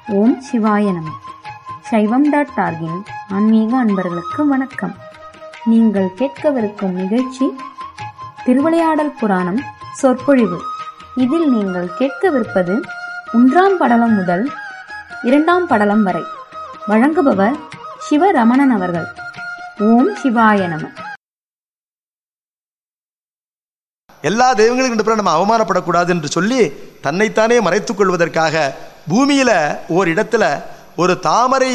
ஓம் சிவாய நம சைவம் டாட் டார்கின் ஆன்மீக அன்பர்களுக்கு வணக்கம் நீங்கள் கேட்கவிருக்கும் நிகழ்ச்சி திருவிளையாடல் புராணம் சொற்பொழிவு இதில் நீங்கள் கேட்கவிருப்பது ஒன்றாம் படலம் முதல் இரண்டாம் படலம் வரை வழங்குபவர் சிவரமணன் அவர்கள் ஓம் சிவாய நம எல்லா தெய்வங்களுக்கும் ரெண்டு பேரும் நம்ம அவமானப்படக்கூடாது என்று சொல்லி தன்னைத்தானே மறைத்துக் கொள்வதற்காக பூமியில ஓர் இடத்துல ஒரு தாமரை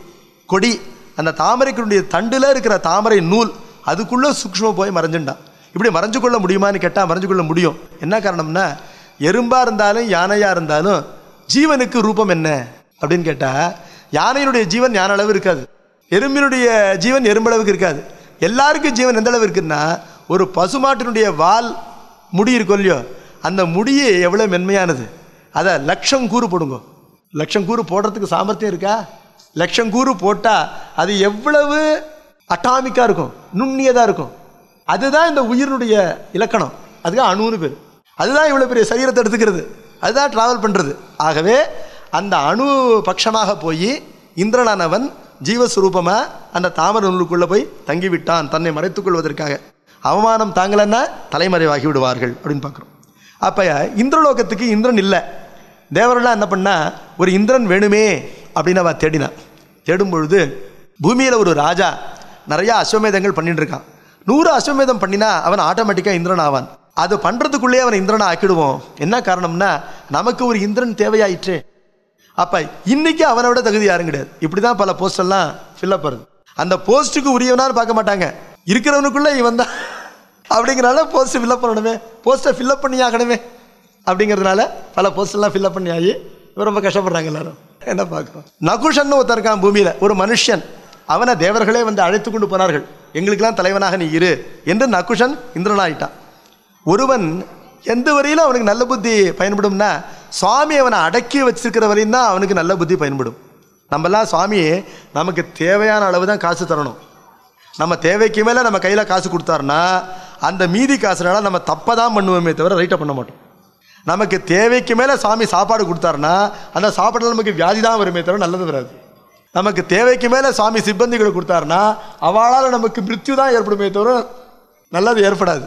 கொடி அந்த தாமரைக்குடைய தண்டுல இருக்கிற தாமரை நூல் அதுக்குள்ள சூக்ஷ்ம போய் மறைஞ்சுண்டான் இப்படி மறைஞ்சு கொள்ள முடியுமான்னு கேட்டால் மறைஞ்சு கொள்ள முடியும் என்ன காரணம்னா எறும்பா இருந்தாலும் யானையா இருந்தாலும் ஜீவனுக்கு ரூபம் என்ன அப்படின்னு கேட்டா யானையினுடைய ஜீவன் ஞான அளவு இருக்காது எறும்பினுடைய ஜீவன் எறும்பளவுக்கு இருக்காது எல்லாருக்கும் ஜீவன் எந்த அளவு இருக்குன்னா ஒரு பசுமாட்டினுடைய வால் முடி இருக்கும் இல்லையோ அந்த முடியே எவ்வளோ மென்மையானது அதை லட்சம் கூறு போடுங்க லட்சம் கூறு போடுறதுக்கு சாமர்த்தியம் இருக்கா லட்சம் கூறு போட்டால் அது எவ்வளவு அட்டாமிக்காக இருக்கும் நுண்ணியதாக இருக்கும் அதுதான் இந்த உயிரினுடைய இலக்கணம் அதுக்கு அணுன்னு பேர் அதுதான் இவ்வளோ பெரிய சரீரத்தை எடுத்துக்கிறது அதுதான் ட்ராவல் பண்ணுறது ஆகவே அந்த அணு பட்சமாக போய் இந்திரனானவன் ஜீவஸ்வரூபமாக அந்த தாமர நூலுக்குள்ளே போய் தங்கிவிட்டான் தன்னை மறைத்துக் கொள்வதற்காக அவமானம் தாங்கலன்னா தலைமறைவாகி விடுவார்கள் அப்படின்னு பார்க்குறோம் அப்போ இந்திரலோகத்துக்கு இந்திரன் இல்லை தேவரெல்லாம் என்ன பண்ணா ஒரு இந்திரன் வேணுமே அப்படின்னு அவன் தேடினான் தேடும் பொழுது பூமியில் ஒரு ராஜா நிறையா அஸ்வமேதங்கள் பண்ணிட்டு இருக்கான் நூறு அஸ்வமேதம் பண்ணினா அவன் ஆட்டோமேட்டிக்காக இந்திரன் ஆவான் அது பண்ணுறதுக்குள்ளேயே அவனை இந்திரனை ஆக்கிடுவோம் என்ன காரணம்னா நமக்கு ஒரு இந்திரன் தேவையாயிற்றே அப்போ இன்னைக்கு அவனை விட தகுதி யாரும் கிடையாது இப்படி தான் பல போஸ்ட் எல்லாம் ஃபில்லப் வருது அந்த போஸ்ட்டுக்கு உரியவனான்னு பார்க்க மாட்டாங்க இருக்கிறவனுக்குள்ள இவன் தான் அப்படிங்கிறனால போஸ்ட் ஃபில்லப் பண்ணணுமே போஸ்ட்டை ஃபில்லப் பண்ணி ஆகணுமே அப்படிங்கிறதுனால பல போஸ்ட் எல்லாம் ஃபில்லப் பண்ணி ஆகி இவன் ரொம்ப கஷ்டப்படுறாங்க எல்லாரும் என்ன பார்க்குறோம் நகுஷன் ஒருத்தன் இருக்கான் பூமியில் ஒரு மனுஷன் அவனை தேவர்களே வந்து அழைத்து கொண்டு போனார்கள் எங்களுக்கெல்லாம் தலைவனாக நீ இரு என்று நகுஷன் இந்திரனாயிட்டான் ஒருவன் எந்த வரையிலும் அவனுக்கு நல்ல புத்தி பயன்படும்னா சுவாமி அவனை அடக்கி வச்சிருக்கிற வரையும் தான் அவனுக்கு நல்ல புத்தி பயன்படும் நம்மலாம் சுவாமி நமக்கு தேவையான அளவு தான் காசு தரணும் நம்ம தேவைக்கு மேலே நம்ம கையில் காசு கொடுத்தாருன்னா அந்த மீதி காசுனால நம்ம தப்பை தான் பண்ணுவோமே தவிர ரைட்டை பண்ண மாட்டோம் நமக்கு தேவைக்கு மேலே சாமி சாப்பாடு கொடுத்தாருன்னா அந்த சாப்பாட்டில் நமக்கு வியாதி தான் வருமே தவிர நல்லது வராது நமக்கு தேவைக்கு மேலே சாமி சிப்பந்திகளை கொடுத்தாருன்னா அவளால் நமக்கு மிருத்யு தான் ஏற்படுமே தவிர நல்லது ஏற்படாது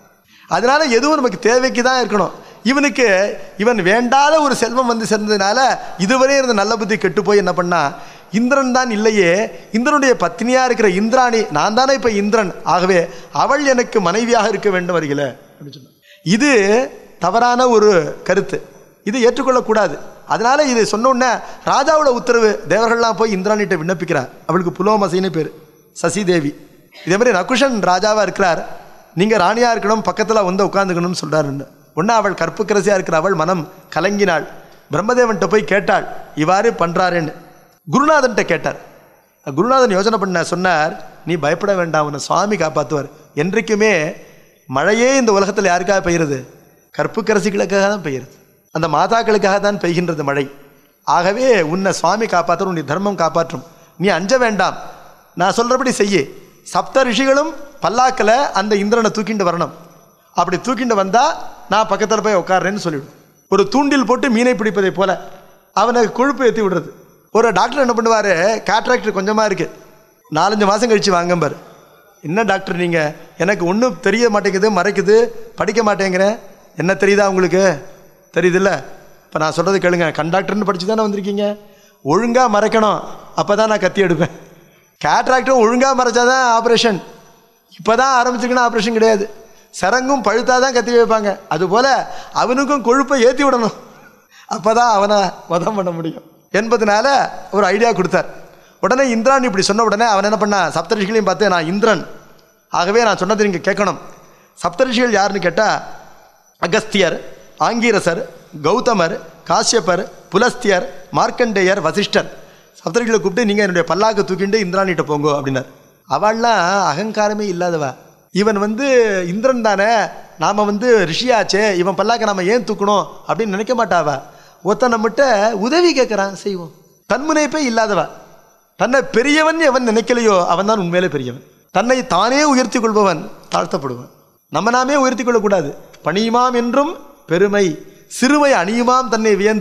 அதனால எதுவும் நமக்கு தேவைக்கு தான் இருக்கணும் இவனுக்கு இவன் வேண்டாத ஒரு செல்வம் வந்து சேர்ந்ததுனால இதுவரை இருந்த நல்ல புத்தி கெட்டு போய் என்ன பண்ணா இந்திரன் தான் இல்லையே இந்திரனுடைய பத்னியா இருக்கிற இந்திராணி நான் தானே இப்ப இந்திரன் ஆகவே அவள் எனக்கு மனைவியாக இருக்க வேண்டும் வருகிற அப்படின்னு சொன்னான் இது தவறான ஒரு கருத்து இது ஏற்றுக்கொள்ளக்கூடாது அதனால இது சொன்ன உடனே ராஜாவோட உத்தரவு தேவர்கள்லாம் போய் இந்திராணிட்ட விண்ணப்பிக்கிறார் அவளுக்கு புலோமசின்னு பேர் சசிதேவி இதே மாதிரி நகுஷன் ராஜாவா இருக்கிறார் நீங்கள் ராணியாக இருக்கணும் பக்கத்தில் வந்து உட்காந்துக்கணும்னு சொல்கிறாருன்னு ஒன்று அவள் கற்புக்கரசியாக இருக்கிற அவள் மனம் கலங்கினாள் பிரம்மதேவன்கிட்ட போய் கேட்டாள் இவ்வாறு பண்ணுறாருன்னு குருநாதன்கிட்ட கேட்டார் குருநாதன் யோசனை பண்ண சொன்னார் நீ பயப்பட வேண்டாம் உன்னை சுவாமி காப்பாற்றுவார் என்றைக்குமே மழையே இந்த உலகத்தில் யாருக்காக பெய்யுறது கற்புக்கரசிகளுக்காக தான் பெய்யுறது அந்த மாதாக்களுக்காக தான் பெய்கின்றது மழை ஆகவே உன்னை சுவாமி காப்பாற்றும் உன்னை தர்மம் காப்பாற்றும் நீ அஞ்ச வேண்டாம் நான் சொல்கிறபடி செய்யு சப்த ரிஷிகளும் பல்லாக்கில் அந்த இந்திரனை தூக்கிண்டு வரணும் அப்படி தூக்கிண்டு வந்தால் நான் பக்கத்தில் போய் உட்காடுறேன்னு சொல்லிவிடும் ஒரு தூண்டில் போட்டு மீனை பிடிப்பதை போல அவனை கொழுப்பு ஏற்றி விடுறது ஒரு டாக்டர் என்ன பண்ணுவார் கேட்ராக்டர் கொஞ்சமாக இருக்குது நாலஞ்சு மாதம் கழித்து வாங்கம்பார் என்ன டாக்டர் நீங்கள் எனக்கு ஒன்றும் தெரிய மாட்டேங்குது மறைக்குது படிக்க மாட்டேங்கிறேன் என்ன தெரியுதா உங்களுக்கு தெரியுதுல்ல இப்போ நான் சொல்கிறது கேளுங்க கண்டாக்டர்னு படித்து தானே வந்திருக்கீங்க ஒழுங்காக மறைக்கணும் அப்போ தான் நான் கத்தி எடுப்பேன் கேட்ராக்டும் ஒழுங்காக மறைச்சாதான் ஆப்ரேஷன் இப்போ தான் ஆரம்பிச்சிருக்கணும் ஆப்ரேஷன் கிடையாது சரங்கும் பழுத்தா தான் கத்தி வைப்பாங்க அதுபோல் அவனுக்கும் கொழுப்பை ஏற்றி விடணும் அப்போ தான் அவனை வதம் பண்ண முடியும் என்பதனால ஒரு ஐடியா கொடுத்தார் உடனே இந்திரான் இப்படி சொன்ன உடனே அவன் என்ன பண்ணா சப்தரிஷிகளையும் பார்த்து நான் இந்திரன் ஆகவே நான் சொன்னது நீங்கள் கேட்கணும் சப்தரிஷிகள் யாருன்னு கேட்டால் அகஸ்தியர் ஆங்கீரசர் கௌதமர் காஷ்யப்பர் புலஸ்தியர் மார்க்கண்டேயர் வசிஷ்டர் சப்தரிகளை கூப்பிட்டு நீங்கள் என்னுடைய பல்லாக்கு தூக்கிட்டு இந்திராணிட்ட போங்கோ அப்படின்னார் அவள்லாம் அகங்காரமே இல்லாதவா இவன் வந்து இந்திரன் தானே நாம் வந்து ரிஷியாச்சே இவன் பல்லாக்க நாம் ஏன் தூக்கணும் அப்படின்னு நினைக்க மாட்டாவா ஒருத்தன் நம்மகிட்ட உதவி கேட்குறான் செய்வோம் தன்முனைப்பே இல்லாதவா தன்னை பெரியவன் எவன் நினைக்கலையோ அவன் தான் உண்மையிலே பெரியவன் தன்னை தானே உயர்த்தி கொள்பவன் தாழ்த்தப்படுவான் நம்ம நாமே உயர்த்தி கொள்ளக்கூடாது பணியுமாம் என்றும் பெருமை சிறுமை அணியுமாம் தன்னை வியந்து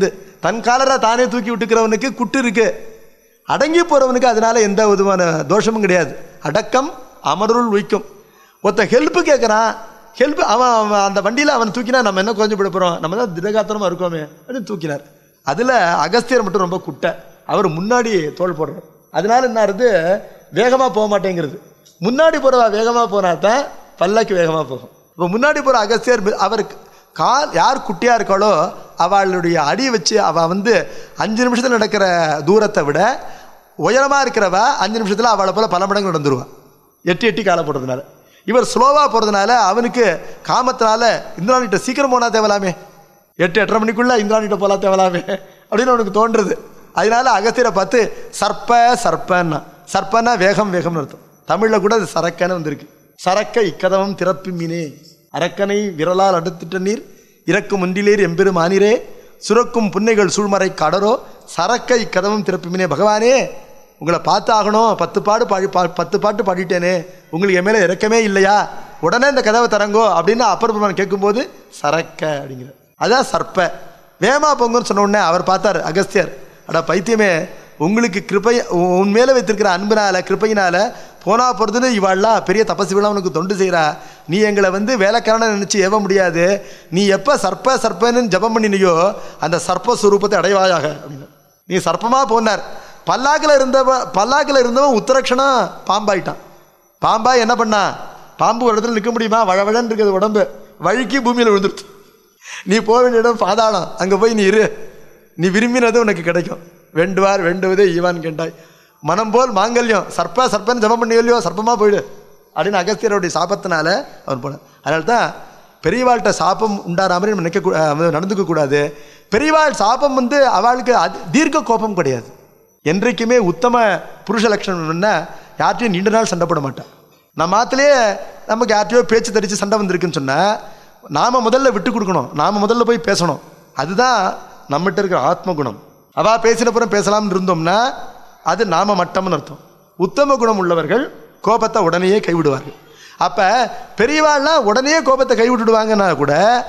தன் காலரை தானே தூக்கி விட்டுக்கிறவனுக்கு குட்டு இருக்கு அடங்கி போறவனுக்கு அதனால எந்த விதமான தோஷமும் கிடையாது அடக்கம் அமருள் உய்க்கும் ஒருத்த ஹெல்ப் கேட்குறான் ஹெல்ப் அவன் அவன் அந்த வண்டியில் அவன் தூக்கினா நம்ம என்ன கொஞ்சம் விட போகிறோம் நம்ம தான் திடகாத்திரமாக இருக்கோமே அப்படின்னு தூக்கினார் அதில் அகஸ்தியர் மட்டும் ரொம்ப குட்டை அவர் முன்னாடி தோல் போடுறார் அதனால என்ன ஆகுது வேகமாக போக மாட்டேங்கிறது முன்னாடி போகிறவா வேகமாக போனா தான் பல்லக்கு வேகமாக போகும் இப்போ முன்னாடி போகிற அகஸ்தியர் அவருக்கு கால் யார் குட்டியாக இருக்காளோ அவளுடைய அடி வச்சு அவள் வந்து அஞ்சு நிமிஷத்தில் நடக்கிற தூரத்தை விட உயரமாக இருக்கிறவ அஞ்சு நிமிஷத்தில் அவளை போல பல மடங்கு நடந்துருவான் எட்டி எட்டி காலை போடுறதுனால இவர் ஸ்லோவாக போகிறதுனால அவனுக்கு காமத்தினால இந்திராணிட்ட சீக்கிரம் போனா தேவலாமே எட்டு எட்டரை மணிக்குள்ள இந்திராணிட்ட போலாம் தேவலாமே அப்படின்னு அவனுக்கு தோன்றுறது அதனால அகஸ்தியரை பார்த்து சர்ப்ப சர்ப்பன்னா சர்ப்பன்னா வேகம் வேகம்னு அர்த்தம் தமிழில் கூட அது சரக்கன்னு வந்திருக்கு சரக்க இக்கதவம் திறப்பு மீனே அரக்கனை விரலால் அடுத்திட்ட நீர் இறக்கும் முன்றிலேர் எம்பெருமானிரே சுரக்கும் புன்னைகள் சூழ்மறை கடரோ சரக்க இக்கதவம் திறப்பு மீனே பகவானே உங்களை பார்த்து ஆகணும் பத்து பாடு பாடி பா பத்து பாட்டு பாடிட்டேனே உங்களுக்கு என் மேலே இறக்கமே இல்லையா உடனே இந்த கதவை தரங்கோ அப்படின்னு அப்பர் பெருமான் கேட்கும்போது சரக்க அப்படிங்கிற அதான் சர்ப்ப வேமா பொங்குன்னு சொன்ன உடனே அவர் பார்த்தார் அகஸ்தியர் அட பைத்தியமே உங்களுக்கு கிருப்பை உ- உன் மேலே வைத்திருக்கிற அன்பினால கிருப்பையினால போனா போகிறதுன்னு இவாள்லாம் பெரிய தபசுவிலாம் உனக்கு தொண்டு செய்கிறா நீ எங்களை வந்து வேலைக்காரனை நினச்சி ஏவ முடியாது நீ எப்போ சர்ப்ப சர்ப்பன்னு ஜெபம் பண்ணினியோ அந்த சர்ப்ப சுரூபத்தை அடைவாயாக அப்படின்னு நீ சர்ப்பமாக போனார் பல்லாக்கில் இருந்தவன் பல்லாக்கில் இருந்தவன் உத்தரக்ஷனா பாம்பாயிட்டான் பாம்பா என்ன பண்ணா பாம்பு ஒரு இடத்துல நிற்க முடியுமா வழவழன்னு இருக்குது உடம்பு வழுக்கி பூமியில் விழுந்துருச்சு நீ போக வேண்டிய இடம் பாதாளம் அங்கே போய் நீ இரு நீ விரும்பினது உனக்கு கிடைக்கும் வேண்டுவார் வேண்டுவதே ஈவான் கேட்டாய் மனம் போல் மாங்கல்யம் சர்ப்ப சர்ப்பன்னு ஜபம் பண்ணி இல்லையோ சர்ப்பமாக போயிடு அப்படின்னு அகஸ்தியருடைய சாபத்தினால அவன் போனான் அதனால தான் பெரியவாள்கிட்ட சாபம் உண்டார மாதிரி நம்ம நிற்க கூ- அஹ் நடந்துக்க கூடாது பெரியவாள் சாபம் வந்து அவளுக்கு அது தீர்க்க கோபம் கிடையாது என்றைக்குமே உத்தம புருஷ லட்சணம் என்ன யார்ட்டையும் நீண்ட நாள் சண்டை போட மாட்டான் நம்ம ஆத்துலேயே நமக்கு யார்ட்டையோ பேச்சு தரிச்சு சண்டை வந்திருக்குன்னு சொன்னால் நாம முதல்ல விட்டு கொடுக்கணும் நாம முதல்ல போய் பேசணும் அதுதான் நம்மகிட்ட இருக்கிற ஆத்ம குணம் அவா பேசினப்புறம் பேசலாம்னு இருந்தோம்னா அது நாம மட்டம்னு அர்த்தம் உத்தம குணம் உள்ளவர்கள் கோபத்தை உடனேயே கைவிடுவார்கள் அப்போ பெரியவாள்லாம் உடனே கோபத்தை கைவிட்டுடுவாங்கன்னா கூட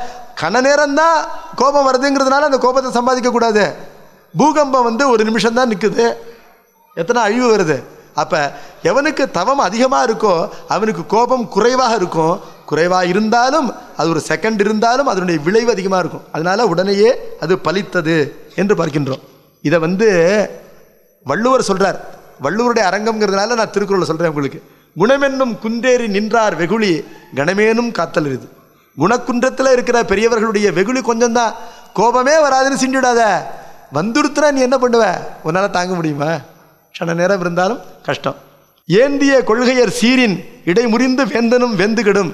கன நேரம்தான் கோபம் வருதுங்கிறதுனால அந்த கோபத்தை சம்பாதிக்க கூடாது பூகம்பம் வந்து ஒரு நிமிஷம் தான் நிற்குது எத்தனை அழிவு வருது அப்போ எவனுக்கு தவம் அதிகமாக இருக்கோ அவனுக்கு கோபம் குறைவாக இருக்கும் குறைவாக இருந்தாலும் அது ஒரு செகண்ட் இருந்தாலும் அதனுடைய விளைவு அதிகமாக இருக்கும் அதனால உடனேயே அது பலித்தது என்று பார்க்கின்றோம் இதை வந்து வள்ளுவர் சொல்றார் வள்ளுவருடைய அரங்கம்ங்கிறதுனால நான் திருக்குறளை சொல்றேன் உங்களுக்கு குணமென்னும் குன்றேறி நின்றார் வெகுளி கணமேனும் காத்தல் இது குணக்குன்றத்தில் இருக்கிற பெரியவர்களுடைய வெகுளி கொஞ்சம் தான் கோபமே வராதுன்னு சிண்டிடாத வந்துடுத்துனா நீ என்ன பண்ணுவ உன்னால தாங்க முடியுமா க்ஷண நேரம் இருந்தாலும் கஷ்டம் ஏந்திய கொள்கையர் சீரின் இடைமுறிந்து வேந்தனும் வெந்து கெடும்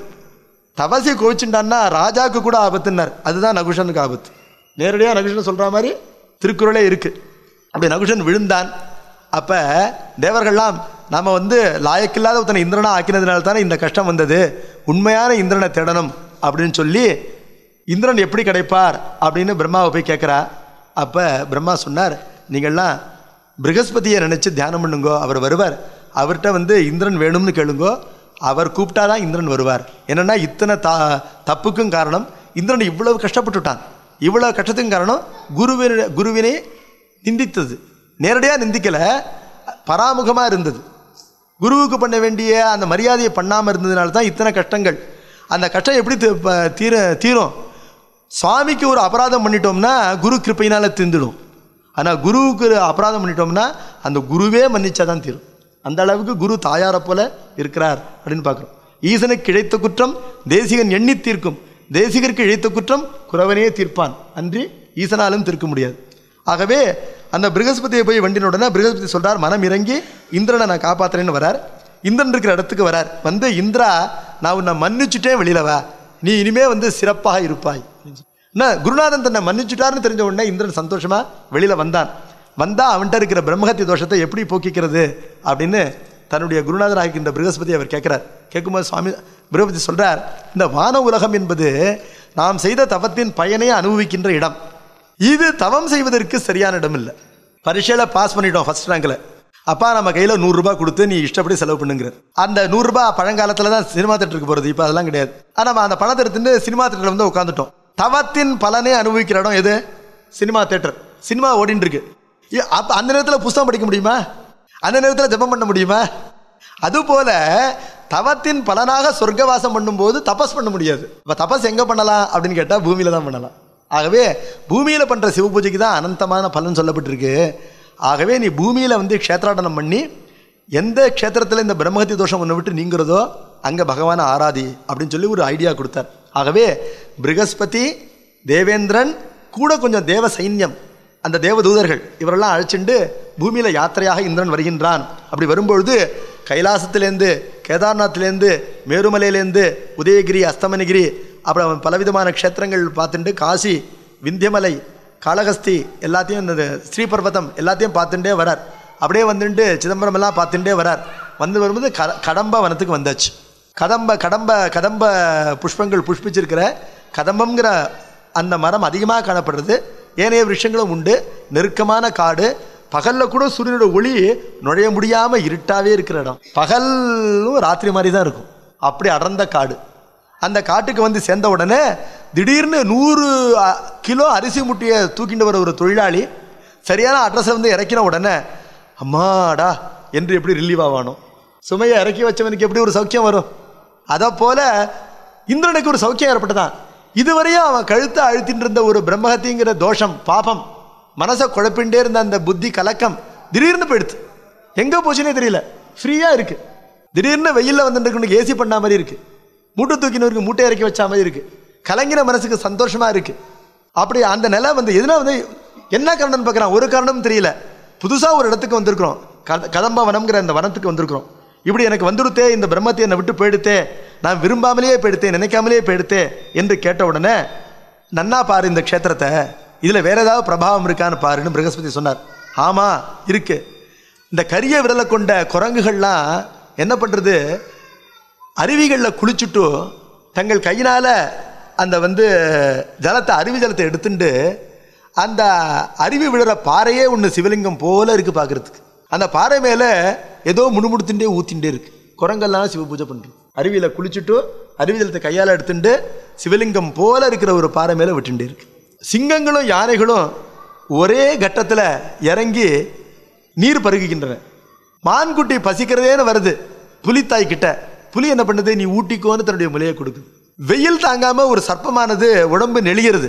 தவசி கோவிச்சுட்டான்னா ராஜாக்கு கூட ஆபத்துன்னார் அதுதான் நகுஷனுக்கு ஆபத்து நேரடியாக நகுஷன் சொல்ற மாதிரி திருக்குறளே இருக்கு அப்படி நகுஷன் விழுந்தான் அப்ப தேவர்கள்லாம் நாம வந்து லாயக்கில்லாத ஒருத்தனை இந்திரனா ஆக்கினதுனால தானே இந்த கஷ்டம் வந்தது உண்மையான இந்திரனை தேடணும் அப்படின்னு சொல்லி இந்திரன் எப்படி கிடைப்பார் அப்படின்னு பிரம்மாவை போய் கேட்குறா அப்போ பிரம்மா சொன்னார் நீங்கள்லாம் ப்ரகஸ்பதியை நினச்சி தியானம் பண்ணுங்கோ அவர் வருவார் அவர்கிட்ட வந்து இந்திரன் வேணும்னு கேளுங்கோ அவர் கூப்பிட்டாதான் இந்திரன் வருவார் என்னன்னா இத்தனை தா தப்புக்கும் காரணம் இந்திரன் இவ்வளவு கஷ்டப்பட்டுட்டான் இவ்வளவு கஷ்டத்துக்கும் காரணம் குருவின குருவினை நிந்தித்தது நேரடியாக நிந்திக்கலை பராமுகமாக இருந்தது குருவுக்கு பண்ண வேண்டிய அந்த மரியாதையை பண்ணாமல் இருந்ததுனால தான் இத்தனை கஷ்டங்கள் அந்த கஷ்டம் எப்படி தீ- ப- தீர தீரும் சுவாமிக்கு ஒரு அபராதம் பண்ணிட்டோம்னா குரு கிருப்பையினால தீர்ந்துடும் ஆனால் குருவுக்கு ஒரு அபராதம் பண்ணிட்டோம்னா அந்த குருவே மன்னிச்சா தான் தீரும் அந்த அளவுக்கு குரு தாயாரை போல இருக்கிறார் அப்படின்னு பார்க்குறோம் ஈசனுக்கு இழைத்த குற்றம் தேசிகன் எண்ணி தீர்க்கும் தேசிகருக்கு இழைத்த குற்றம் குறவனே தீர்ப்பான் அன்றி ஈசனாலும் தீர்க்க முடியாது ஆகவே அந்த பிருகஸ்பதியை போய் வண்டின உடனே பிருகஸ்பதி சொல்றார் மனம் இறங்கி இந்திரனை நான் காப்பாத்துறேன்னு வரார் இந்திரன் இருக்கிற இடத்துக்கு வரார் வந்து இந்திரா நான் உன்னை மன்னிச்சுட்டே வெளியில வா நீ இனிமே வந்து சிறப்பாக இருப்பாய் என்ன குருநாதன் தன்னை மன்னிச்சுட்டாருன்னு தெரிஞ்ச உடனே இந்திரன் சந்தோஷமா வெளியில வந்தான் வந்தா அவன்கிட்ட இருக்கிற பிரம்மஹத்தி தோஷத்தை எப்படி போக்கிக்கிறது அப்படின்னு தன்னுடைய குருநாதராக இருக்கின்ற பிருகஸ்பதி அவர் கேட்கிறார் கேட்கும்போது சுவாமி பிருகஸ்பதி சொல்றார் இந்த வான உலகம் என்பது நாம் செய்த தவத்தின் பயனை அனுபவிக்கின்ற இடம் இது தவம் செய்வதற்கு சரியான இடம் இல்லை பரீட்சையில் பாஸ் பண்ணிட்டோம் ஃபர்ஸ்ட் ரேங்கில் அப்பா நம்ம கையில் நூறுரூபா கொடுத்து நீ இஷ்டப்படி செலவு பண்ணுங்கிற அந்த நூறுரூபா பழங்காலத்தில் தான் சினிமா தேட்டருக்கு போகிறது இப்போ அதெல்லாம் கிடையாது ஆனால் நம்ம அந்த பணத்தை எடுத்துட்டு சினிமா தேட்டரில் வந்து உட்காந்துட்டோம் தவத்தின் பலனை அனுபவிக்கிற இடம் எது சினிமா தேட்டர் சினிமா ஓடின்னு இருக்கு ஏ, அப்ப அந்த நேரத்தில் புஸ்தகம் படிக்க முடியுமா அந்த நேரத்தில் ஜெபம் பண்ண முடியுமா அதுபோல தவத்தின் பலனாக சொர்க்கவாசம் பண்ணும்போது தபஸ் பண்ண முடியாது இப்போ தபஸ் எங்கே பண்ணலாம் அப்படின்னு கேட்டால் பூமியில தான் பண்ணலாம் ஆகவே பூமியில் பண்ணுற சிவ பூஜைக்கு தான் அனந்தமான பலன் சொல்லப்பட்டிருக்கு ஆகவே நீ பூமியில் வந்து க்ஷேத்ராடனம் பண்ணி எந்த க்ஷேத்திரத்தில் இந்த பிரம்மஹத்தி தோஷம் ஒன்று விட்டு நீங்கிறதோ அங்கே பகவானை ஆராதி அப்படின்னு சொல்லி ஒரு ஐடியா கொடுத்தார் ஆகவே பிருகஸ்பதி தேவேந்திரன் கூட கொஞ்சம் தேவ சைன்யம் அந்த தேவதூதர்கள் இவரெல்லாம் அழைச்சிண்டு பூமியில் யாத்திரையாக இந்திரன் வருகின்றான் அப்படி வரும்பொழுது கைலாசத்திலேருந்து கேதார்நாத்லேருந்து மேருமலையிலேருந்து உதயகிரி அஸ்தமனகிரி அப்புறம் பலவிதமான க்ஷேத்திரங்கள் பார்த்துட்டு காசி விந்தியமலை காளகஸ்தி எல்லாத்தையும் இந்த ஸ்ரீபர்வதம் எல்லாத்தையும் பார்த்துட்டே வரார் அப்படியே வந்துட்டு சிதம்பரம் எல்லாம் பார்த்துட்டே வரார் வந்து வரும்போது க கடம்ப வனத்துக்கு வந்தாச்சு கதம்ப கடம்ப கதம்ப புஷ்பங்கள் புஷ்பிச்சிருக்கிற கதம்பம்ங்கிற அந்த மரம் அதிகமாக காணப்படுறது ஏனைய விஷயங்களும் உண்டு நெருக்கமான காடு பகலில் கூட சூரியனோட ஒளி நுழைய முடியாமல் இருட்டாவே இருக்கிற இடம் பகலும் ராத்திரி மாதிரி தான் இருக்கும் அப்படி அடர்ந்த காடு அந்த காட்டுக்கு வந்து சேர்ந்த உடனே திடீர்னு நூறு அ, கிலோ அரிசி முட்டையை தூக்கிட்டு வர ஒரு தொழிலாளி சரியான அட்ரஸை வந்து இறக்கின உடனே அம்மாடா என்று எப்படி ரிலீவ் ஆவானோ சுமையை இறக்கி வச்சவனுக்கு எப்படி ஒரு சௌக்கியம் வரும் அதை போல இந்திரனுக்கு ஒரு சௌக்கியம் ஏற்பட்டதான் இதுவரையும் அவன் கழுத்தை அழுத்தின்னு இருந்த ஒரு பிரம்மஹத்திங்கிற தோஷம் பாபம் மனசை குழப்பிண்டே இருந்த அந்த புத்தி கலக்கம் திடீர்னு போயிடுது எங்கே போச்சுன்னே தெரியல ஃப்ரீயாக இருக்கு திடீர்னு வெயிலில் வந்துட்டு ஏசி பண்ண மாதிரி இருக்கு மூட்டை தூக்கினவருக்கு மூட்டை இறக்கி வச்ச மாதிரி இருக்கு கலங்கின மனசுக்கு சந்தோஷமா இருக்கு அப்படி அந்த நிலை வந்து எதுனா வந்து என்ன காரணம்னு பார்க்குறான் ஒரு காரணமும் தெரியல புதுசாக ஒரு இடத்துக்கு வந்திருக்கிறோம் கத கதம்ப வனம்ங்கிற அந்த வனத்துக்கு வந்திருக்கிறோம் இப்படி எனக்கு வந்துடுத்தே இந்த பிரம்மத்தை என்னை விட்டு போயிடுத்தே நான் விரும்பாமலேயே போயிடுத்தேன் நினைக்காமலேயே போயிடுத்தே என்று கேட்ட உடனே நன்னா பாரு இந்த க்ஷேத்திரத்தை இதில் வேற ஏதாவது பிரபாவம் இருக்கான்னு பாருன்னு பிரகஸ்பதி சொன்னார் ஆமாம் இருக்கு இந்த கரிய விரலை கொண்ட குரங்குகள்லாம் என்ன பண்ணுறது அருவிகளில் குளிச்சுட்டு தங்கள் கையினால் அந்த வந்து ஜலத்தை அருவி ஜலத்தை எடுத்துட்டு அந்த அருவி விழுற பாறையே ஒன்று சிவலிங்கம் போல இருக்கு பார்க்கறதுக்கு அந்த பாறை மேலே ஏதோ முணுமுணுத்துட்டே ஊத்திண்டே இருக்கு குரங்கெல்லாம் சிவ பூஜை பண்ணுறது அருவியில் குளிச்சுட்டு அருவி ஜலத்தை கையால் எடுத்துட்டு சிவலிங்கம் போல இருக்கிற ஒரு பாறை மேலே விட்டுண்டே இருக்கு சிங்கங்களும் யானைகளும் ஒரே கட்டத்தில் இறங்கி நீர் பருகுகின்றன மான்குட்டி பசிக்கிறதேன்னு வருது புலித்தாய் கிட்ட புலி என்ன பண்ணுது நீ ஊட்டிக்கோன்னு தன்னுடைய முலையை கொடுக்குது வெயில் தாங்காம ஒரு சர்ப்பமானது உடம்பு நெளிகிறது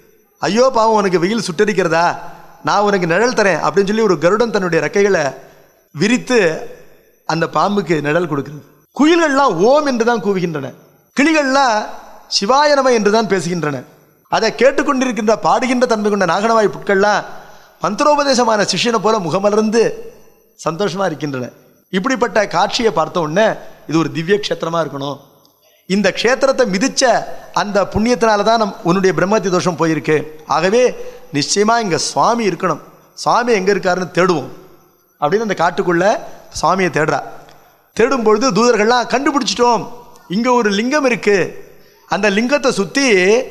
ஐயோ பாவம் உனக்கு வெயில் சுட்டரிக்கிறதா நான் உனக்கு நிழல் தரேன் அப்படின்னு சொல்லி ஒரு கருடன் தன்னுடைய ரெக்கைகளை விரித்து அந்த பாம்புக்கு நிழல் கொடுக்கிறது குயில்கள்லாம் ஓம் என்று தான் கூவுகின்றன கிளிகள்லாம் சிவாய நம என்று தான் பேசுகின்றன அதை கேட்டுக்கொண்டிருக்கின்ற பாடுகின்ற தன்மை கொண்ட நாகனவாய் புட்கள்லாம் மந்திரோபதேசமான சிஷ்யனை போல முகமலர்ந்து சந்தோஷமா இருக்கின்றன இப்படிப்பட்ட காட்சியை பார்த்த உடனே இது ஒரு திவ்ய க்ஷேத்திரமா இருக்கணும் இந்த க்ஷேத்திரத்தை மிதிச்ச அந்த புண்ணியத்தினால தான் நம் உன்னுடைய பிரம்மத்தி தோஷம் போயிருக்கு ஆகவே நிச்சயமா இங்க சுவாமி இருக்கணும் சுவாமி எங்க இருக்காருன்னு தேடுவோம் அப்படின்னு அந்த காட்டுக்குள்ள சுவாமியை தேடுறா தேடும் பொழுது தூதர்கள்லாம் கண்டுபிடிச்சிட்டோம் இங்க ஒரு லிங்கம் இருக்கு அந்த லிங்கத்தை சுத்தி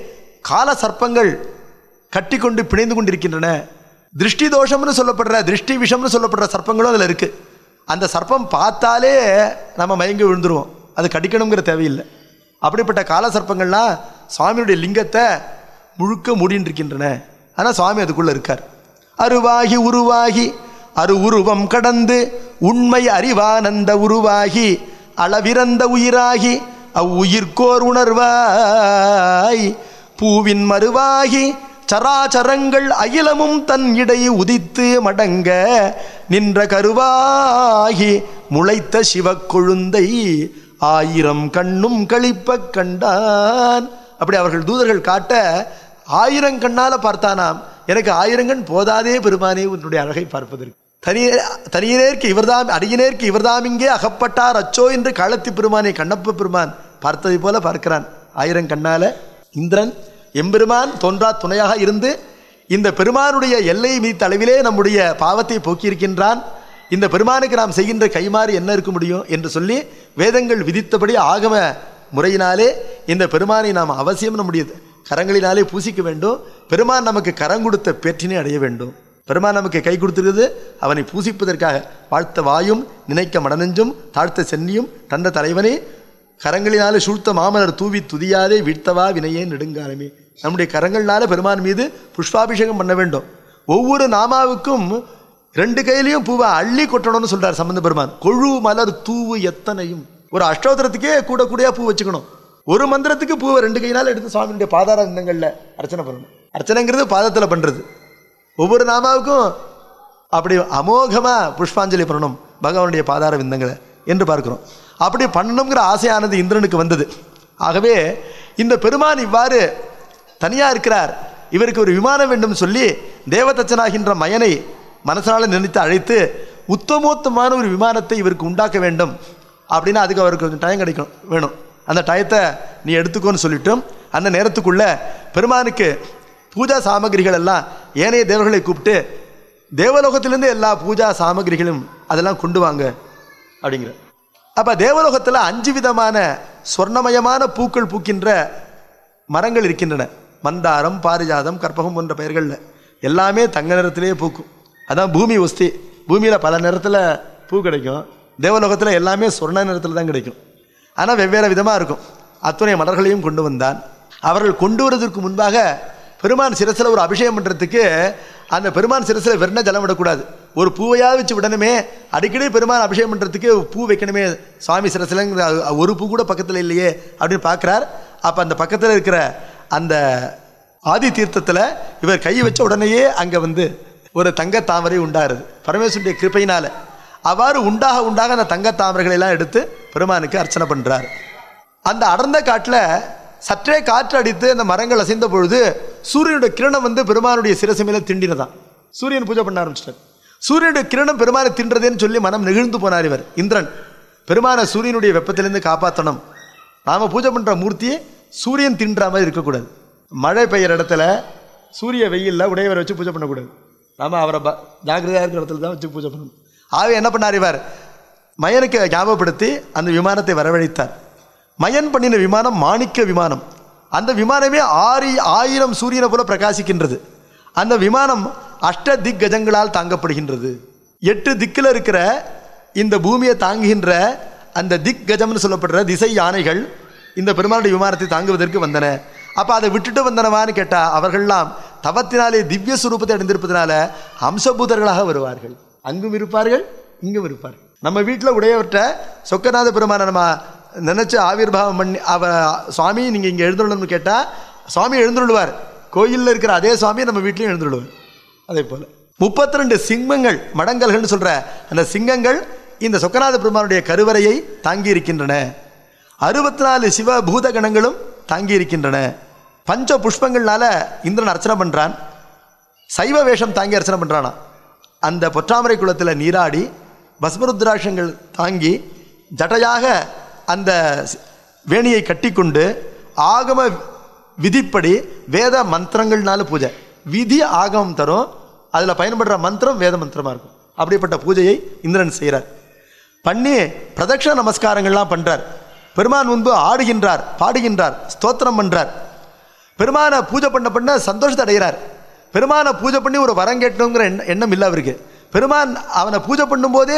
கால சர்ப்பங்கள் கட்டி கொண்டு பிணைந்து கொண்டிருக்கின்றன திருஷ்டி தோஷம்னு சொல்லப்படுற திருஷ்டி விஷம்னு சொல்லப்படுற சர்ப்பங்களும் அதில் இருக்கு அந்த சர்ப்பம் பார்த்தாலே நம்ம மயங்கி விழுந்துருவோம் அது கடிக்கணுங்கிற தேவையில்லை அப்படிப்பட்ட கால சர்ப்பங்கள்லாம் சுவாமியுடைய லிங்கத்தை முழுக்க மூடின்னு இருக்கின்றன ஆனால் சுவாமி அதுக்குள்ள இருக்கார் அருவாகி உருவாகி அரு உருவம் கடந்து உண்மை அறிவானந்த உருவாகி அளவிறந்த உயிராகி அவ்வுயிர்க்கோர் உணர்வாய் பூவின் மறுவாகி சராச்சரங்கள் அகிலமும் தன் இடை உதித்து மடங்க நின்ற கருவாகி முளைத்த சிவக்கொழுந்தை ஆயிரம் கண்ணும் கழிப்பக் கண்டான் அப்படி அவர்கள் தூதர்கள் காட்ட ஆயிரம் கண்ணால பார்த்தானாம் எனக்கு ஆயிரங்கண் போதாதே பெருமானே உன்னுடைய அழகை பார்ப்பதற்கு தனியே தனியனேற்கு இவர்தாம் அடியனேற்கு இவர்தாம் இங்கே அகப்பட்டார் அச்சோ என்று காலத்தி பெருமானை கண்ணப்ப பெருமான் பார்த்ததை போல பார்க்கிறான் ஆயிரம் கண்ணால இந்திரன் எம்பெருமான் தோன்றா துணையாக இருந்து இந்த பெருமானுடைய எல்லை மீத்த அளவிலே நம்முடைய பாவத்தை போக்கியிருக்கின்றான் இந்த பெருமானுக்கு நாம் செய்கின்ற கைமாறு என்ன இருக்க முடியும் என்று சொல்லி வேதங்கள் விதித்தபடி ஆகம முறையினாலே இந்த பெருமானை நாம் அவசியம் நம்முடைய கரங்களினாலே பூசிக்க வேண்டும் பெருமான் நமக்கு கரம் கொடுத்த பேற்றினை அடைய வேண்டும் பெருமான் நமக்கு கை கொடுத்திருக்கிறது அவனை பூசிப்பதற்காக வாழ்த்த வாயும் நினைக்க மடனெஞ்சும் தாழ்த்த சென்னியும் தந்த தலைவனே கரங்களினாலே சூழ்த்த மாமலர் தூவி துதியாதே வீழ்த்தவா வினையே நெடுங்காலமே நம்முடைய கரங்கள்னால பெருமான் மீது புஷ்பாபிஷேகம் பண்ண வேண்டும் ஒவ்வொரு நாமாவுக்கும் ரெண்டு கையிலையும் பூவை அள்ளி கொட்டணும்னு சொல்றார் சம்பந்த பெருமான் கொழு மலர் தூவு எத்தனையும் ஒரு அஷ்டோத்திரத்துக்கே கூட கூடயா பூ வச்சுக்கணும் ஒரு மந்திரத்துக்கு பூவை ரெண்டு கையினால எடுத்து சுவாமியுடைய பாதார விந்தங்கள்ல அர்ச்சனை பண்ணணும் அர்ச்சனைங்கிறது பாதத்தில் பண்றது ஒவ்வொரு நாமாவுக்கும் அப்படி அமோகமா புஷ்பாஞ்சலி பண்ணணும் பகவானுடைய பாதார விந்தங்களை என்று பார்க்கிறோம் அப்படி பண்ணணுங்கிற ஆசையானது இந்திரனுக்கு வந்தது ஆகவே இந்த பெருமான் இவ்வாறு தனியா இருக்கிறார் இவருக்கு ஒரு விமானம் வேண்டும் சொல்லி தேவதச்சனாகின்ற மயனை மனசனால நினைத்து அழைத்து உத்தமோத்தமான ஒரு விமானத்தை இவருக்கு உண்டாக்க வேண்டும் அப்படின்னா அதுக்கு அவருக்கு கொஞ்சம் டைம் கிடைக்கும் வேணும் அந்த டயத்தை நீ எடுத்துக்கோன்னு சொல்லிட்டும் அந்த நேரத்துக்குள்ள பெருமானுக்கு பூஜா சாமகிரிகள் எல்லாம் ஏனைய தேவர்களை கூப்பிட்டு தேவலோகத்திலிருந்து எல்லா பூஜா சாமகிரிகளும் அதெல்லாம் கொண்டு வாங்க அப்படிங்கிற அப்ப தேவலோகத்துல அஞ்சு விதமான சொர்ணமயமான பூக்கள் பூக்கின்ற மரங்கள் இருக்கின்றன மந்தாரம் பாரிஜாதம் கற்பகம் போன்ற பெயர்கள்ல எல்லாமே தங்க நிறத்திலேயே பூக்கும் அதான் பூமி ஒஸ்தி பூமியில பல நிறத்துல பூ கிடைக்கும் தேவலோகத்துல எல்லாமே சொர்ண நிறத்துல தான் கிடைக்கும் ஆனா வெவ்வேறு விதமா இருக்கும் அத்துணை மலர்களையும் கொண்டு வந்தான் அவர்கள் கொண்டு வருவதற்கு முன்பாக பெருமான் சிரசில் ஒரு அபிஷேகம் பண்ணுறதுக்கு அந்த பெருமான் சிரசில் வெறும் ஜலம் விடக்கூடாது ஒரு பூவையாவது வச்சு விடணுமே அடிக்கடி பெருமான் அபிஷேகம் பண்ணுறதுக்கு பூ வைக்கணுமே சுவாமி சிரசிலங்கிற ஒரு பூ கூட பக்கத்தில் இல்லையே அப்படின்னு பார்க்குறார் அப்போ அந்த பக்கத்தில் இருக்கிற அந்த ஆதி தீர்த்தத்தில் இவர் கை வச்ச உடனேயே அங்கே வந்து ஒரு தங்க தாமரை உண்டாருது பரமேஸ்வருடைய கிருப்பையினால அவ்வாறு உண்டாக உண்டாக அந்த தங்க தாமரைகளை எல்லாம் எடுத்து பெருமானுக்கு அர்ச்சனை பண்ணுறார் அந்த அடர்ந்த காட்டில் சற்றே காற்று அடித்து அந்த மரங்கள் அசைந்த பொழுது சூரியனுடைய கிரணம் வந்து பெருமானுடைய சிரசு மேல திண்டினதான் சூரியன் பூஜை பண்ண ஆரம்பிச்சிட்டார் சூரியனுடைய கிரணம் பெருமானை தின்றதேன்னு சொல்லி மனம் நெகிழ்ந்து போனார் இவர் இந்திரன் பெருமானை சூரியனுடைய வெப்பத்திலிருந்து காப்பாற்றணும் நாம பூஜை பண்ற மூர்த்தியை சூரியன் தின்ற மாதிரி இருக்கக்கூடாது மழை பெய்யற இடத்துல சூரிய வெயில்ல உடையவரை வச்சு பூஜை பண்ணக்கூடாது நாம அவரை ப- ஜாக்கிரதையா இருக்கிற இடத்துல தான் வச்சு பூஜை பண்ணணும் ஆகவே என்ன பண்ணார் இவர் மயனுக்கு ஞாபகப்படுத்தி அந்த விமானத்தை வரவழைத்தார் மயன் பண்ணின விமானம் மாணிக்க விமானம் அந்த விமானமே ஆரி ஆயிரம் சூரியனை போல பிரகாசிக்கின்றது அந்த விமானம் அஷ்ட திக் கஜங்களால் தாங்கப்படுகின்றது எட்டு திக்கில் இருக்கிற இந்த பூமியை தாங்குகின்ற அந்த திக் கஜம்னு சொல்லப்படுற திசை யானைகள் இந்த பெருமாளுடைய விமானத்தை தாங்குவதற்கு வந்தன அப்ப அதை விட்டுட்டு வந்தனவான்னு கேட்டா அவர்கள்லாம் தவத்தினாலே திவ்ய சுரூபத்தை அடைந்திருப்பதனால அம்சபூதர்களாக வருவார்கள் அங்கும் இருப்பார்கள் இங்கும் இருப்பார்கள் நம்ம வீட்டில் உடையவர்கிட்ட சொக்கநாத பெருமானை நம்ம நினைச்சு ஆவிர்வாவம் பண்ணி அவ சுவாமி நீங்க இங்க எழுந்துள்ளணும்னு கேட்டா சுவாமி எழுந்துள்ளுவார் கோயில்ல இருக்கிற அதே சுவாமி நம்ம வீட்லயும் எழுந்துள்ளுவார் அதே போல முப்பத்தி ரெண்டு சிங்கங்கள் மடங்கல்கள்னு சொல்ற அந்த சிங்கங்கள் இந்த சொக்கநாத பெருமானுடைய கருவறையை தாங்கி இருக்கின்றன அறுபத்தி நாலு சிவ பூத கணங்களும் தாங்கி இருக்கின்றன பஞ்ச புஷ்பங்கள்னால இந்திரன் அர்ச்சனை பண்றான் சைவ வேஷம் தாங்கி அர்ச்சனை பண்றானா அந்த பொற்றாமரை குளத்தில் நீராடி பஸ்மருத்ராட்சங்கள் தாங்கி ஜடையாக அந்த ஸ்- வேணியை கட்டிக்கொண்டு ஆகம விதிப்படி வேத மந்திரங்கள்னால பூஜை விதி ஆகமம் தரும் அதில் பயன்படுற மந்திரம் வேத மந்திரமா இருக்கும் அப்படிப்பட்ட பூஜையை இந்திரன் செய்கிறார் பண்ணி பிரதட்சண நமஸ்காரங்கள்லாம் பண்றார் பெருமான் முன்பு ஆடுகின்றார் பாடுகின்றார் ஸ்தோத்திரம் பண்றார் பெருமானை பூஜை பண்ண பண்ண சந்தோஷத்தை அடைகிறார் பெருமானை பூஜை பண்ணி ஒரு வரம் கேட்டணுங்கிற எண்ண எண்ணம் இல்லை அவருக்கு பெருமான் அவனை பூஜை பண்ணும்போதே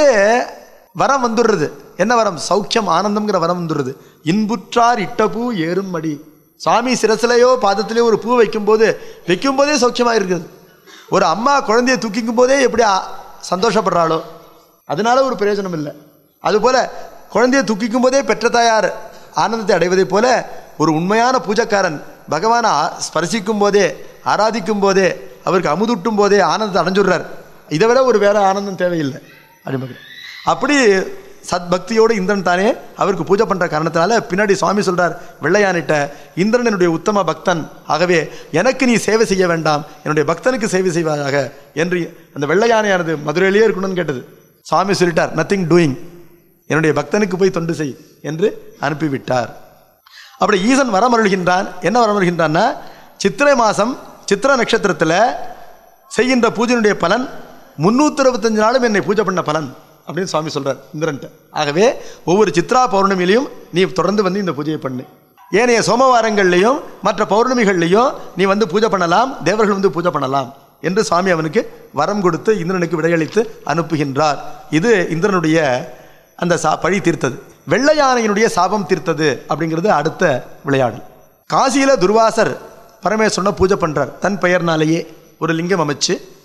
வரம் வந்துடுறது என்ன வரம் சௌக்கியம் ஆனந்தம்ங்கிற வரம் வந்துடுறது இன்புற்றார் இட்ட பூ ஏறும் மடி சுவாமி சிரசிலையோ பாதத்திலேயோ ஒரு பூ வைக்கும்போது வைக்கும்போதே சௌக்கியமா இருக்குது ஒரு அம்மா குழந்தையை தூக்கிக்கும் போதே எப்படி ஆ- சந்தோஷப்படுறாளோ அதனால ஒரு பிரயோஜனம் இல்லை அதுபோல குழந்தையை துக்கிக்கும் போதே பெற்ற தாயார் ஆனந்தத்தை அடைவதைப் போல ஒரு உண்மையான பூஜைக்காரன் பகவானை ஆ- ஸ்பரிசிக்கும் போதே ஆராதிக்கும் போதே அவருக்கு அமுதூட்டும் போதே ஆனந்தத்தை அடைஞ்சுடுறார் இதை விட ஒரு வேற ஆனந்தம் தேவையில்லை அப்படி அப்படி சத்பக்தியோடு இந்திரன் தானே அவருக்கு பூஜை பண்ற காரணத்தினால பின்னாடி சுவாமி சொல்றார் வெள்ளையானிட்ட இந்திரன் என்னுடைய உத்தம பக்தன் ஆகவே எனக்கு நீ சேவை செய்ய வேண்டாம் என்னுடைய பக்தனுக்கு சேவை செய்வாயாக என்று அந்த வெள்ளையானையானது மதுரையிலேயே இருக்கணும்னு கேட்டது சுவாமி சொல்லிட்டார் நத்திங் டூயிங் என்னுடைய பக்தனுக்கு போய் தொண்டு செய் என்று அனுப்பிவிட்டார் அப்படி ஈசன் வரமருள்கின்றான் என்ன வரமருள்கின்றான்னா சித்திரை மாசம் சித்திர நட்சத்திரத்தில் செய்கின்ற பூஜையினுடைய பலன் முன்னூத்தி அறுபத்தஞ்சு நாளும் என்னை பூஜை பண்ண பலன் அப்படின்னு சுவாமி சொல்றார் இந்திரன்ட்ட ஆகவே ஒவ்வொரு சித்ரா பௌர்ணமியிலையும் நீ தொடர்ந்து வந்து இந்த பூஜையை பண்ணு ஏனைய சோமவாரங்கள்லையும் மற்ற பௌர்ணமிகள்லையும் நீ வந்து பூஜை பண்ணலாம் தேவர்கள் வந்து பூஜை பண்ணலாம் என்று சுவாமி அவனுக்கு வரம் கொடுத்து இந்திரனுக்கு விடையளித்து அனுப்புகின்றார் இது இந்திரனுடைய அந்த சா பழி தீர்த்தது வெள்ளை யானையினுடைய சாபம் தீர்த்தது அப்படிங்கிறது அடுத்த விளையாடல் காசியில துர்வாசர் பரமேஸ்வரனை பூஜை பண்றார் தன் பெயர்னாலேயே ஒரு லிங்கம் அமைச்சு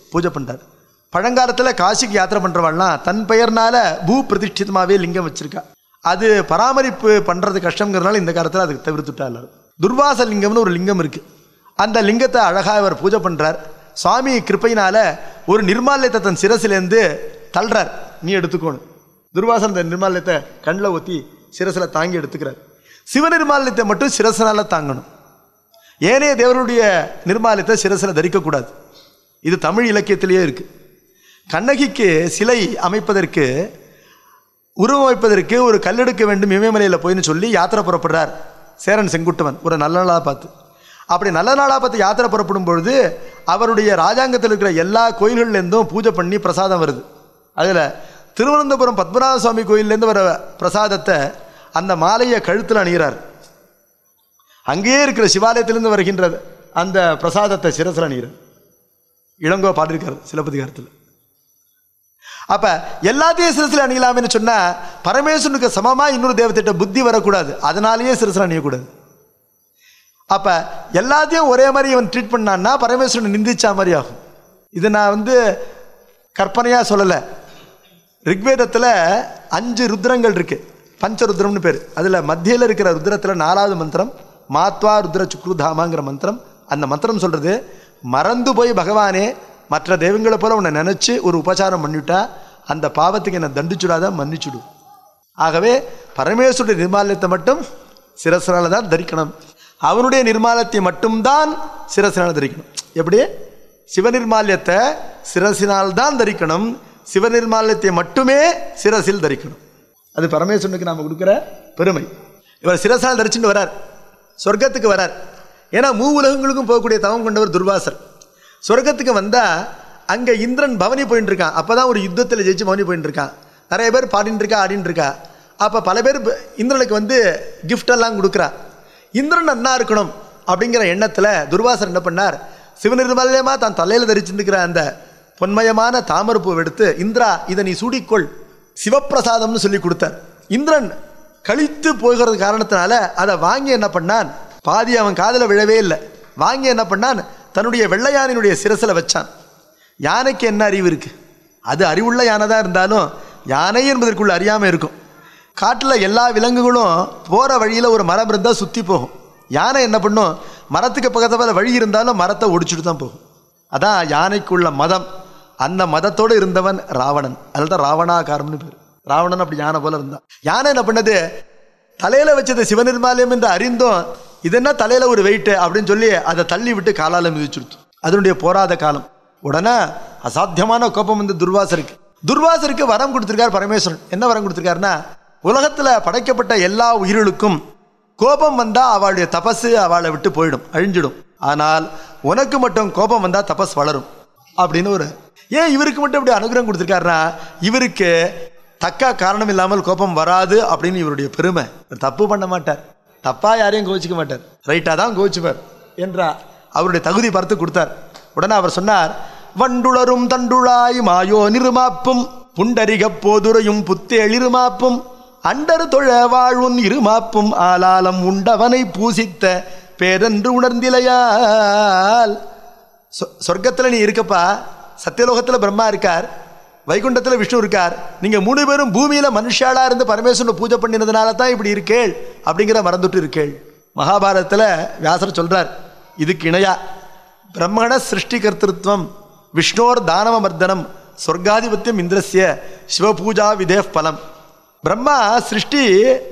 பூஜை பண்றார் பழங்காலத்தில் காசிக்கு யாத்திரை பண்ணுறவாள்லாம் தன் பெயர்னால பூ பிரதிஷ்டிதமாகவே லிங்கம் வச்சிருக்கா அது பராமரிப்பு பண்ணுறது கஷ்டங்கிறதுனால இந்த காலத்தில் அதுக்கு தவிர்த்துட்டா எல்லாரும் துர்வாச லிங்கம்னு ஒரு லிங்கம் இருக்கு அந்த லிங்கத்தை அழகாக அவர் பூஜை பண்ணுறார் சுவாமி கிருப்பையினால ஒரு நிர்மாலயத்தை தன் சிரசிலேருந்து தள்ளுறார் நீ எடுத்துக்கோணும் துர்வாசன் அந்த நிர்மாலயத்தை கண்ணில் ஊற்றி சிரசில் தாங்கி எடுத்துக்கிறார் சிவநிர்மாலயத்தை மட்டும் சிரசனால தாங்கணும் ஏனைய தேவருடைய நிர்மாலயத்தை சிரசில் தரிக்கக்கூடாது இது தமிழ் இலக்கியத்திலேயே இருக்கு கண்ணகிக்கு சிலை அமைப்பதற்கு உருவமைப்பதற்கு ஒரு கல்லெடுக்க வேண்டும் இமயமலையில் போயின்னு சொல்லி யாத்திரை புறப்படுறார் சேரன் செங்குட்டுவன் ஒரு நல்ல நாளாக பார்த்து அப்படி நல்ல நாளாக பார்த்து யாத்திரை புறப்படும் பொழுது அவருடைய ராஜாங்கத்தில் இருக்கிற எல்லா கோயில்கள்லேருந்தும் பூஜை பண்ணி பிரசாதம் வருது அதில் திருவனந்தபுரம் பத்மநாப சுவாமி கோயில்லேருந்து வர பிரசாதத்தை அந்த மாலையை கழுத்தில் அணிகிறார் அங்கேயே இருக்கிற சிவாலயத்திலிருந்து வருகின்ற அந்த பிரசாதத்தை சிரசில் அணிகிறார் இளங்கோ பாடியிருக்கார் சிலப்பதிகாரத்தில் அப்ப எல்லாத்தையும் சிரசில் அணியலாம்னு சொன்னா பரமேஸ்வரனுக்கு சமமா இன்னொரு தேவத்திட்ட புத்தி வரக்கூடாது அதனாலேயே சிரசில் அணியக்கூடாது அப்ப எல்லாத்தையும் ஒரே மாதிரி இவன் ட்ரீட் பண்ணான்னா பரமேஸ்வரன் நிந்திச்சா மாதிரி ஆகும் இது நான் வந்து கற்பனையா சொல்லலை ரிக்வேதத்தில் அஞ்சு ருத்ரங்கள் இருக்கு பஞ்சருத்ரம்னு பேர் அதில் மத்தியில் இருக்கிற ருத்ரத்தில் நாலாவது மந்திரம் மாத்வா ருத்ர சுக்ருதாமாங்கிற மந்திரம் அந்த மந்திரம் சொல்றது மறந்து போய் பகவானே மற்ற தெய்வங்களை போல உன்னை நினைச்சு ஒரு உபச்சாரம் பண்ணிவிட்டா அந்த பாவத்துக்கு என்னை தண்டிச்சுடாத மன்னிச்சுடு ஆகவே பரமேஸ்வருடைய நிர்மாலயத்தை மட்டும் சிரசனால தான் தரிக்கணும் அவனுடைய நிர்மாலயத்தை மட்டும்தான் சிரசினால் தரிக்கணும் எப்படி சிவநிர்மால்யத்தை சிரசினால் தான் தரிக்கணும் சிவநிர்மால்யத்தை மட்டுமே சிரசில் தரிக்கணும் அது பரமேஸ்வரனுக்கு நாம கொடுக்குற பெருமை இவர் சிரசால் தரிச்சுட்டு வரார் சொர்க்கத்துக்கு வரார் ஏன்னா மூ உலகங்களுக்கும் போகக்கூடிய தவம் கொண்டவர் துர்வாசர் சொர்க்கத்துக்கு வந்தா அங்க இந்திரன் பவனி போயிட்டு இருக்கான் அப்பதான் ஒரு யுத்தத்தில் ஜெயிச்சு பவனி போயிட்டு இருக்கான் நிறைய பேர் பாடிட்டு இருக்கா ஆடிட்டு இருக்கா அப்ப பல பேர் ப- இந்திரனுக்கு வந்து gift எல்லாம் கொடுக்குறா இந்திரன் நன்னா இருக்கணும் அப்படிங்கிற எண்ணத்துல துர்வாசர் என்ன பண்ணார் சிவநிர்மல்யமா தான் தலையில தரிச்சிருக்கிற அந்த பொன்மயமான தாமரப்பூவை எடுத்து இந்திரா இதை நீ சூடிக்கொள் சிவப்பிரசாதம்னு சொல்லி கொடுத்தார் இந்திரன் கழித்து போகிறது காரணத்தினால அதை வாங்கி என்ன பண்ணான் பாதி அவன் காதுல விழவே இல்லை வாங்கி என்ன பண்ணான் தன்னுடைய வெள்ளையானினுடைய சிரசில் வச்சான் யானைக்கு என்ன அறிவு இருக்கு அது அறிவுள்ள யானை தான் இருந்தாலும் யானை என்பதற்குள்ள அறியாம இருக்கும் காட்டில் எல்லா விலங்குகளும் போற வழியில ஒரு மரம் இருந்தால் சுத்தி போகும் யானை என்ன பண்ணும் மரத்துக்கு பக்கத்துல வழி இருந்தாலும் மரத்தை ஒடிச்சுட்டு தான் போகும் அதான் யானைக்குள்ள மதம் அந்த மதத்தோடு இருந்தவன் ராவணன் அதுதான் ராவணாகாரம்னு பேர் ராவணன் அப்படி யானை போல இருந்தான் யானை என்ன பண்ணது தலையில வச்சது சிவநிர்மாலயம் என்று அறிந்தும் இது என்ன தலையில ஒரு வெயிட் அப்படின்னு சொல்லி அதை தள்ளி விட்டு காலால மிதிச்சுடுத்து அதனுடைய போராத காலம் உடனே அசாத்தியமான கோபம் வந்து துர்வாசருக்கு துர்வாசருக்கு வரம் கொடுத்திருக்கார் பரமேஸ்வரன் என்ன வரம் கொடுத்திருக்காருன்னா உலகத்துல படைக்கப்பட்ட எல்லா உயிர்களுக்கும் கோபம் வந்தா அவளுடைய தபசு அவளை விட்டு போயிடும் அழிஞ்சிடும் ஆனால் உனக்கு மட்டும் கோபம் வந்தா தபஸ் வளரும் அப்படின்னு ஒரு ஏன் இவருக்கு மட்டும் இப்படி அனுகிரகம் கொடுத்துருக்காருன்னா இவருக்கு தக்க காரணம் இல்லாமல் கோபம் வராது அப்படின்னு இவருடைய பெருமை இவர் தப்பு பண்ண மாட்டார் தப்பா யாரையும் கோச்சிக்க மாட்டார் ரைட்டா தான் கோச்சுப்பார் என்றா அவருடைய தகுதி பார்த்து கொடுத்தார் உடனே அவர் சொன்னார் வண்டுளரும் தண்டுழாய் மாயோ நிருமாப்பும் புண்டரிகப் போதுரையும் புத்தேளிருமாப்பும் அண்டர் தொழ வாழ்வுன் இருமாப்பும் ஆலாலம் உண்டவனை பூசித்த பேரென்று உணர்ந்திலையால் சொ- சொர்க்கத்துல நீ இருக்கப்பா சத்தியலோகத்துல பிரம்மா இருக்கார் வைகுண்டத்துல விஷ்ணு இருக்கார் நீங்க மூணு பேரும் பூமியில மனுஷாளா இருந்து பரமேஸ்வரனை பூஜை பண்ணினதுனால தான் இப்படி இருக்கேள் அப்படிங்கிற மறந்துட்டு இருக்கேள் மகாபாரதத்துல வியாசர் சொல்றார் இதுக்கு இணையா பிரம்மண சிருஷ்டி கர்த்திருவம் விஷ்ணோர் தானவ மர்தனம் சொர்க்காதிபத்தியம் இந்திரஸ்ய சிவபூஜா விதே பலம் பிரம்மா சிருஷ்டி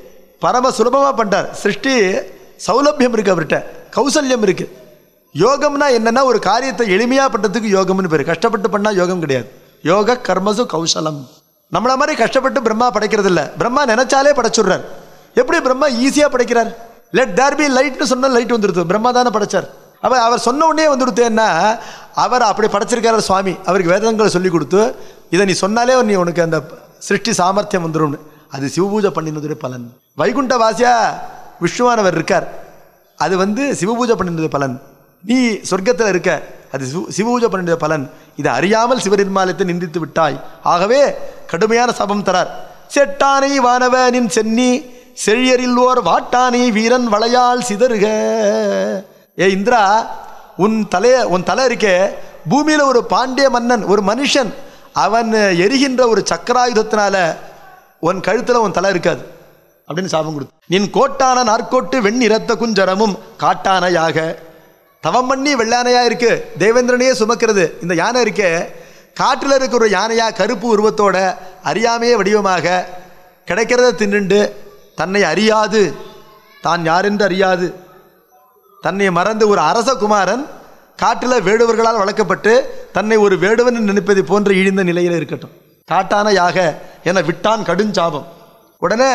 பரம சுலபமா பண்றார் சிருஷ்டி சௌலபியம் இருக்கு அவர்கிட்ட கௌசல்யம் இருக்கு யோகம்னா என்னன்னா ஒரு காரியத்தை எளிமையா பண்றதுக்கு யோகம்னு பேரு கஷ்டப்பட்டு பண்ணா யோகம் கிடையாது யோக கர்மசு கௌசலம் நம்மள மாதிரி கஷ்டப்பட்டு பிரம்மா படைக்கிறது இல்ல பிரம்மா நினைச்சாலே படைச்சுடுறார் எப்படி பிரம்மா ஈஸியா படைக்கிறார் லெட் தேர் பி லைட்னு சொன்னா லைட் வந்துடுது பிரம்மா தானே படைச்சார் அப்ப அவர் சொன்ன உடனே வந்துடுத்தேன்னா அவர் அப்படி படைச்சிருக்காரு சுவாமி அவருக்கு வேதங்களை சொல்லி கொடுத்து இதை நீ சொன்னாலே நீ உனக்கு அந்த சிருஷ்டி சாமர்த்தியம் வந்துரும்னு அது சிவபூஜை பண்ணினதுடைய பலன் வைகுண்ட வாசியா விஷ்ணுவானவர் இருக்கார் அது வந்து சிவபூஜை பண்ணினது பலன் நீ சொர்க்கத்தில் இருக்க அது சிவ- சிவபூஜை பண்ணினது பலன் இதை அறியாமல் சிவநிர்மாலயத்தை நிந்தித்து விட்டாய் ஆகவே கடுமையான சபம் தரார் செட்டானை வானவனின் சென்னி செழியரில்லோர் வாட்டானை வீரன் வளையால் சிதறுக ஏ இந்திரா உன் தலைய உன் தலை இருக்கே பூமியில ஒரு பாண்டிய மன்னன் ஒரு மனுஷன் அவன் எரிகின்ற ஒரு சக்கராயுதத்தினால உன் கழுத்துல உன் தலை இருக்காது அப்படின்னு சாபம் கொடுத்து நின் கோட்டான நாற்கோட்டு வெண்ணிறத்த குஞ்சரமும் காட்டானையாக தவம் பண்ணி வெள்ளானையா இருக்கு தேவேந்திரனையே சுமக்கிறது இந்த யானை இருக்கே காட்டில் இருக்கிற ஒரு யானையா கருப்பு உருவத்தோட அறியாமையே வடிவமாக கிடைக்கிறத தின்னுண்டு தன்னை அறியாது தான் யாரென்று அறியாது தன்னை மறந்து ஒரு அரச குமாரன் காட்டில் வேடுவர்களால் வளர்க்கப்பட்டு தன்னை ஒரு வேடுவன் நினைப்பதை போன்ற இழிந்த நிலையில் இருக்கட்டும் காட்டான யாக என விட்டான் கடுஞ்சாபம் உடனே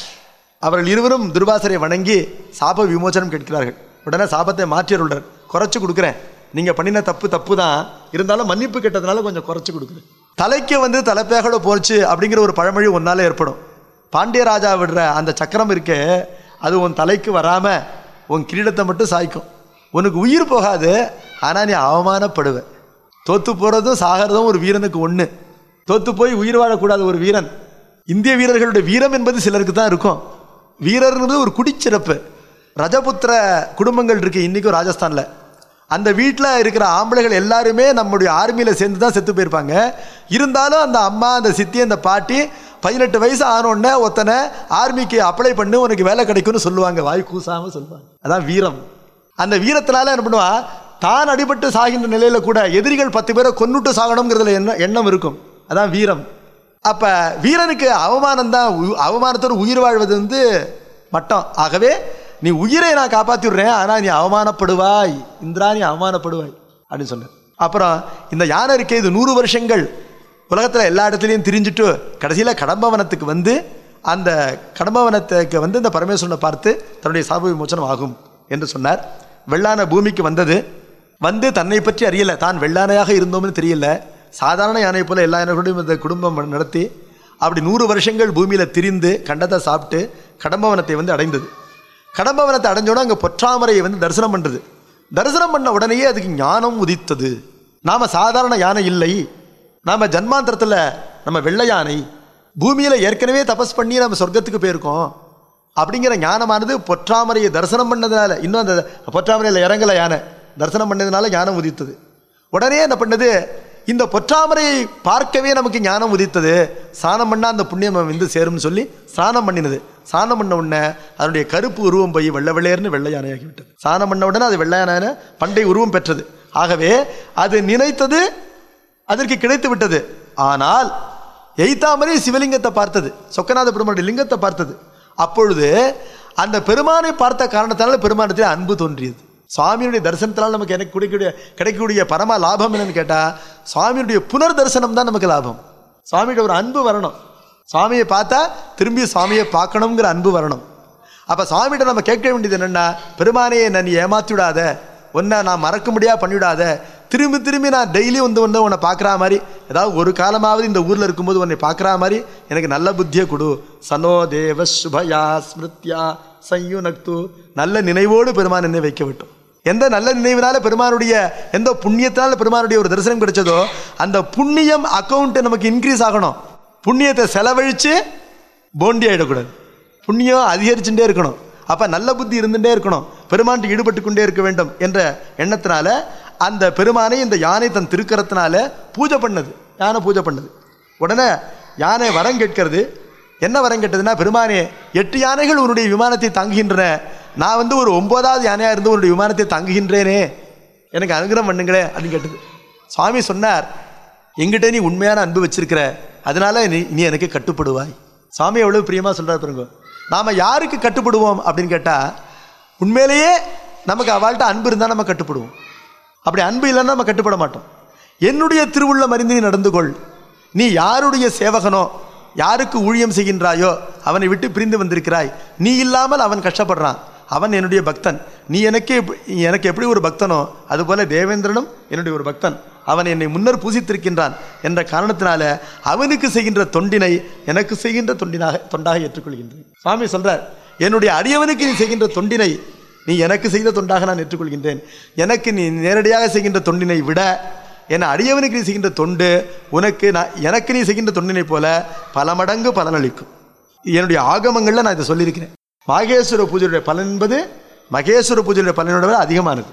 அவர்கள் இருவரும் துர்வாசரை வணங்கி சாப விமோசனம் கேட்கிறார்கள் உடனே சாபத்தை மாற்றியருள்ளார் குறைச்சு கொடுக்குறேன் நீங்கள் பண்ணின தப்பு தப்பு தான் இருந்தாலும் மன்னிப்பு கேட்டதுனால கொஞ்சம் குறைச்சு கொடுக்குறேன் தலைக்கு வந்து தலைப்பேகோட போச்சு அப்படிங்கிற ஒரு பழமொழி ஒன்னால ஏற்படும் பாண்டிய ராஜா விடுற அந்த சக்கரம் இருக்கே அது உன் தலைக்கு வராமல் உன் கிரீடத்தை மட்டும் சாய்க்கும் உனக்கு உயிர் போகாது ஆனால் நீ அவமானப்படுவ தோத்து போகிறதும் சாகிறதும் ஒரு வீரனுக்கு ஒன்று தோத்து போய் உயிர் வாழக்கூடாத ஒரு வீரன் இந்திய வீரர்களுடைய வீரம் என்பது சிலருக்கு தான் இருக்கும் வீரர்ன்றது ஒரு குடிச்சிறப்பு ரஜபுத்திர குடும்பங்கள் இருக்கு இன்னைக்கும் ராஜஸ்தானில் அந்த வீட்டில் இருக்கிற ஆம்பளைகள் எல்லாருமே நம்முடைய ஆர்மியில் சேர்ந்து தான் செத்து போயிருப்பாங்க இருந்தாலும் அந்த அம்மா அந்த சித்தி அந்த பாட்டி பதினெட்டு வயசு ஆனோடனே ஒருத்தனை ஆர்மிக்கு அப்ளை பண்ணி உனக்கு வேலை கிடைக்கும்னு சொல்லுவாங்க வாய் கூசாமல் சொல்லுவாங்க அதான் வீரம் அந்த வீரத்தினால என்ன பண்ணுவா தான் அடிபட்டு சாகின்ற நிலையில கூட எதிரிகள் பத்து பேரை கொன்னுட்டு சாகணுங்கிறதுல என்ன எண்ணம் இருக்கும் அதான் வீரம் அப்ப வீரனுக்கு அவமானம் தான் அவமானத்தோடு உயிர் வாழ்வது வந்து மட்டம் ஆகவே நீ உயிரை நான் காப்பாத்தி விடுறேன் ஆனா நீ அவமானப்படுவாய் இந்திரா நீ அவமானப்படுவாய் அப்படின்னு சொன்னேன் அப்புறம் இந்த யானை இருக்கே இது நூறு வருஷங்கள் உலகத்துல எல்லா இடத்துலையும் திரிஞ்சுட்டு கடைசியில கடம்பவனத்துக்கு வந்து அந்த கடம்பவனத்துக்கு வந்து இந்த பரமேஸ்வரனை பார்த்து தன்னுடைய சாப விமோசனம் ஆகும் என்று சொன்னார் வெள்ளான பூமிக்கு வந்தது வந்து தன்னை பற்றி அறியல தான் வெள்ளானையாக இருந்தோம்னு தெரியல சாதாரண யானை போல எல்லா யானைகளோடையும் இந்த குடும்பம் நடத்தி அப்படி நூறு வருஷங்கள் பூமியில திரிந்து கண்டத்தை சாப்பிட்டு கடம்பவனத்தை வந்து அடைந்தது கடம்பவனத்தை அடைஞ்சோட அங்கே பொற்றாமரையை வந்து தரிசனம் பண்ணுறது தரிசனம் பண்ண உடனேயே அதுக்கு ஞானம் உதித்தது நாம சாதாரண யானை இல்லை நாம ஜன்மாந்திரத்தில் நம்ம வெள்ளை யானை பூமியில் ஏற்கனவே தபஸ் பண்ணி நம்ம சொர்க்கத்துக்கு போயிருக்கோம் அப்படிங்கிற ஞானமானது பொற்றாமரையை தரிசனம் பண்ணதுனால இன்னும் அந்த பொற்றாமரையில் இறங்கல யானை தரிசனம் பண்ணதுனால ஞானம் உதித்தது உடனே என்ன பண்ணது இந்த பொற்றாமரையை பார்க்கவே நமக்கு ஞானம் உதித்தது ஸ்நானம் பண்ணால் அந்த புண்ணியம் நம்ம வந்து சேரும்னு சொல்லி ஸ்நானம் பண்ணினது ஸ்நானம் பண்ண உடனே அதனுடைய கருப்பு உருவம் போய் வெள்ளை வெள்ளையர்னு வெள்ளை யானையாகி விட்டது ஸ்நானம் பண்ண உடனே அது வெள்ளை யானை பண்டைய உருவம் பெற்றது ஆகவே அது நினைத்தது அதற்கு கிடைத்து விட்டது ஆனால் எய்தாமரை சிவலிங்கத்தை பார்த்தது சொக்கநாத பெருமானுடைய லிங்கத்தை பார்த்தது அப்பொழுது அந்த பெருமானை பார்த்த காரணத்தினால பெருமானத்தில் அன்பு தோன்றியது சுவாமியுடைய தரிசனத்தினால் நமக்கு எனக்கு கிடைக்கக்கூடிய கிடைக்கக்கூடிய பரம லாபம் என்னன்னு கேட்டால் சுவாமியுடைய புனர் தரிசனம் தான் நமக்கு லாபம் சுவாமியோட ஒரு அன்பு வரணும் சுவாமியை பார்த்தா திரும்பி சுவாமியை பார்க்கணுங்கிற அன்பு வரணும் அப்போ சுவாமிகிட்ட நம்ம கேட்க வேண்டியது என்னென்னா பெருமானே என்னை நீ ஏமாத்தி விடாத உன்னை நான் மறக்க முடியா பண்ணிவிடாத திரும்பி திரும்பி நான் டெய்லி வந்து வந்து உன்னை பார்க்குற மாதிரி ஏதாவது ஒரு காலமாவது இந்த ஊரில் இருக்கும்போது உன்னை பார்க்குற மாதிரி எனக்கு நல்ல புத்தியை கொடு சனோ தேவ சுபயா ஸ்மிருத்யா சையுனக்து நல்ல நினைவோடு பெருமான் என்னை வைக்க விட்டோம் எந்த நல்ல நினைவினால பெருமானுடைய எந்த புண்ணியத்தினால பெருமானுடைய ஒரு தரிசனம் கிடைச்சதோ அந்த புண்ணியம் அக்கௌண்ட் நமக்கு இன்க்ரீஸ் ஆகணும் புண்ணியத்தை செலவழித்து போண்டி ஆகிடக்கூடாது புண்ணியம் அதிகரிச்சுட்டே இருக்கணும் அப்போ நல்ல புத்தி இருந்துட்டே இருக்கணும் பெருமான்ட்டு ஈடுபட்டு கொண்டே இருக்க வேண்டும் என்ற எண்ணத்தினால அந்த பெருமானை இந்த யானை தன் திருக்கரத்தினால பூஜை பண்ணது யானை பூஜை பண்ணது உடனே யானை வரம் கேட்கிறது என்ன வரம் கேட்டதுன்னா பெருமானே எட்டு யானைகள் உன்னுடைய விமானத்தை தாங்குகின்றன நான் வந்து ஒரு ஒன்பதாவது யானையாக இருந்து உன்னுடைய விமானத்தை தாங்குகின்றேனே எனக்கு அனுகிரகம் பண்ணுங்களே அப்படின்னு கேட்டது சுவாமி சொன்னார் எங்கிட்ட நீ உண்மையான அன்பு வச்சிருக்கிற அதனால நீ நீ எனக்கு கட்டுப்படுவாய் சுவாமி எவ்வளவு பிரியமா சொல்றாரு பாருங்க நாம யாருக்கு கட்டுப்படுவோம் அப்படின்னு கேட்டா உண்மையிலேயே நமக்கு அவள்கிட்ட அன்பு இருந்தால் நம்ம கட்டுப்படுவோம் அப்படி அன்பு இல்லைன்னா நம்ம கட்டுப்பட மாட்டோம் என்னுடைய திருவுள்ளம் அறிந்து நீ நடந்து கொள் நீ யாருடைய சேவகனோ யாருக்கு ஊழியம் செய்கின்றாயோ அவனை விட்டு பிரிந்து வந்திருக்கிறாய் நீ இல்லாமல் அவன் கஷ்டப்படுறான் அவன் என்னுடைய பக்தன் நீ எனக்கு எப்- எனக்கு எப்படி ஒரு பக்தனோ அதுபோல தேவேந்திரனும் என்னுடைய ஒரு பக்தன் அவன் என்னை முன்னர் பூசித்திருக்கின்றான் என்ற காரணத்தினால அவனுக்கு செய்கின்ற தொண்டினை எனக்கு செய்கின்ற தொண்டினாக தொண்டாக ஏற்றுக்கொள்கின்றேன் சுவாமி சொல்றார் என்னுடைய அடியவனுக்கு நீ செய்கின்ற தொண்டினை நீ எனக்கு செய்த தொண்டாக நான் ஏற்றுக்கொள்கின்றேன் எனக்கு நீ நேரடியாக செய்கின்ற தொண்டினை விட என் அடியவனுக்கு நீ செய்கின்ற தொண்டு உனக்கு நான் எனக்கு நீ செய்கின்ற தொண்டினை போல பல மடங்கு பலனளிக்கும் என்னுடைய ஆகமங்களில் நான் இதை சொல்லியிருக்கிறேன் மாகேஸ்வர பூஜையுடைய பலன் என்பது மகேஸ்வர பூஜையுடைய பலனோட விட அதிகமானது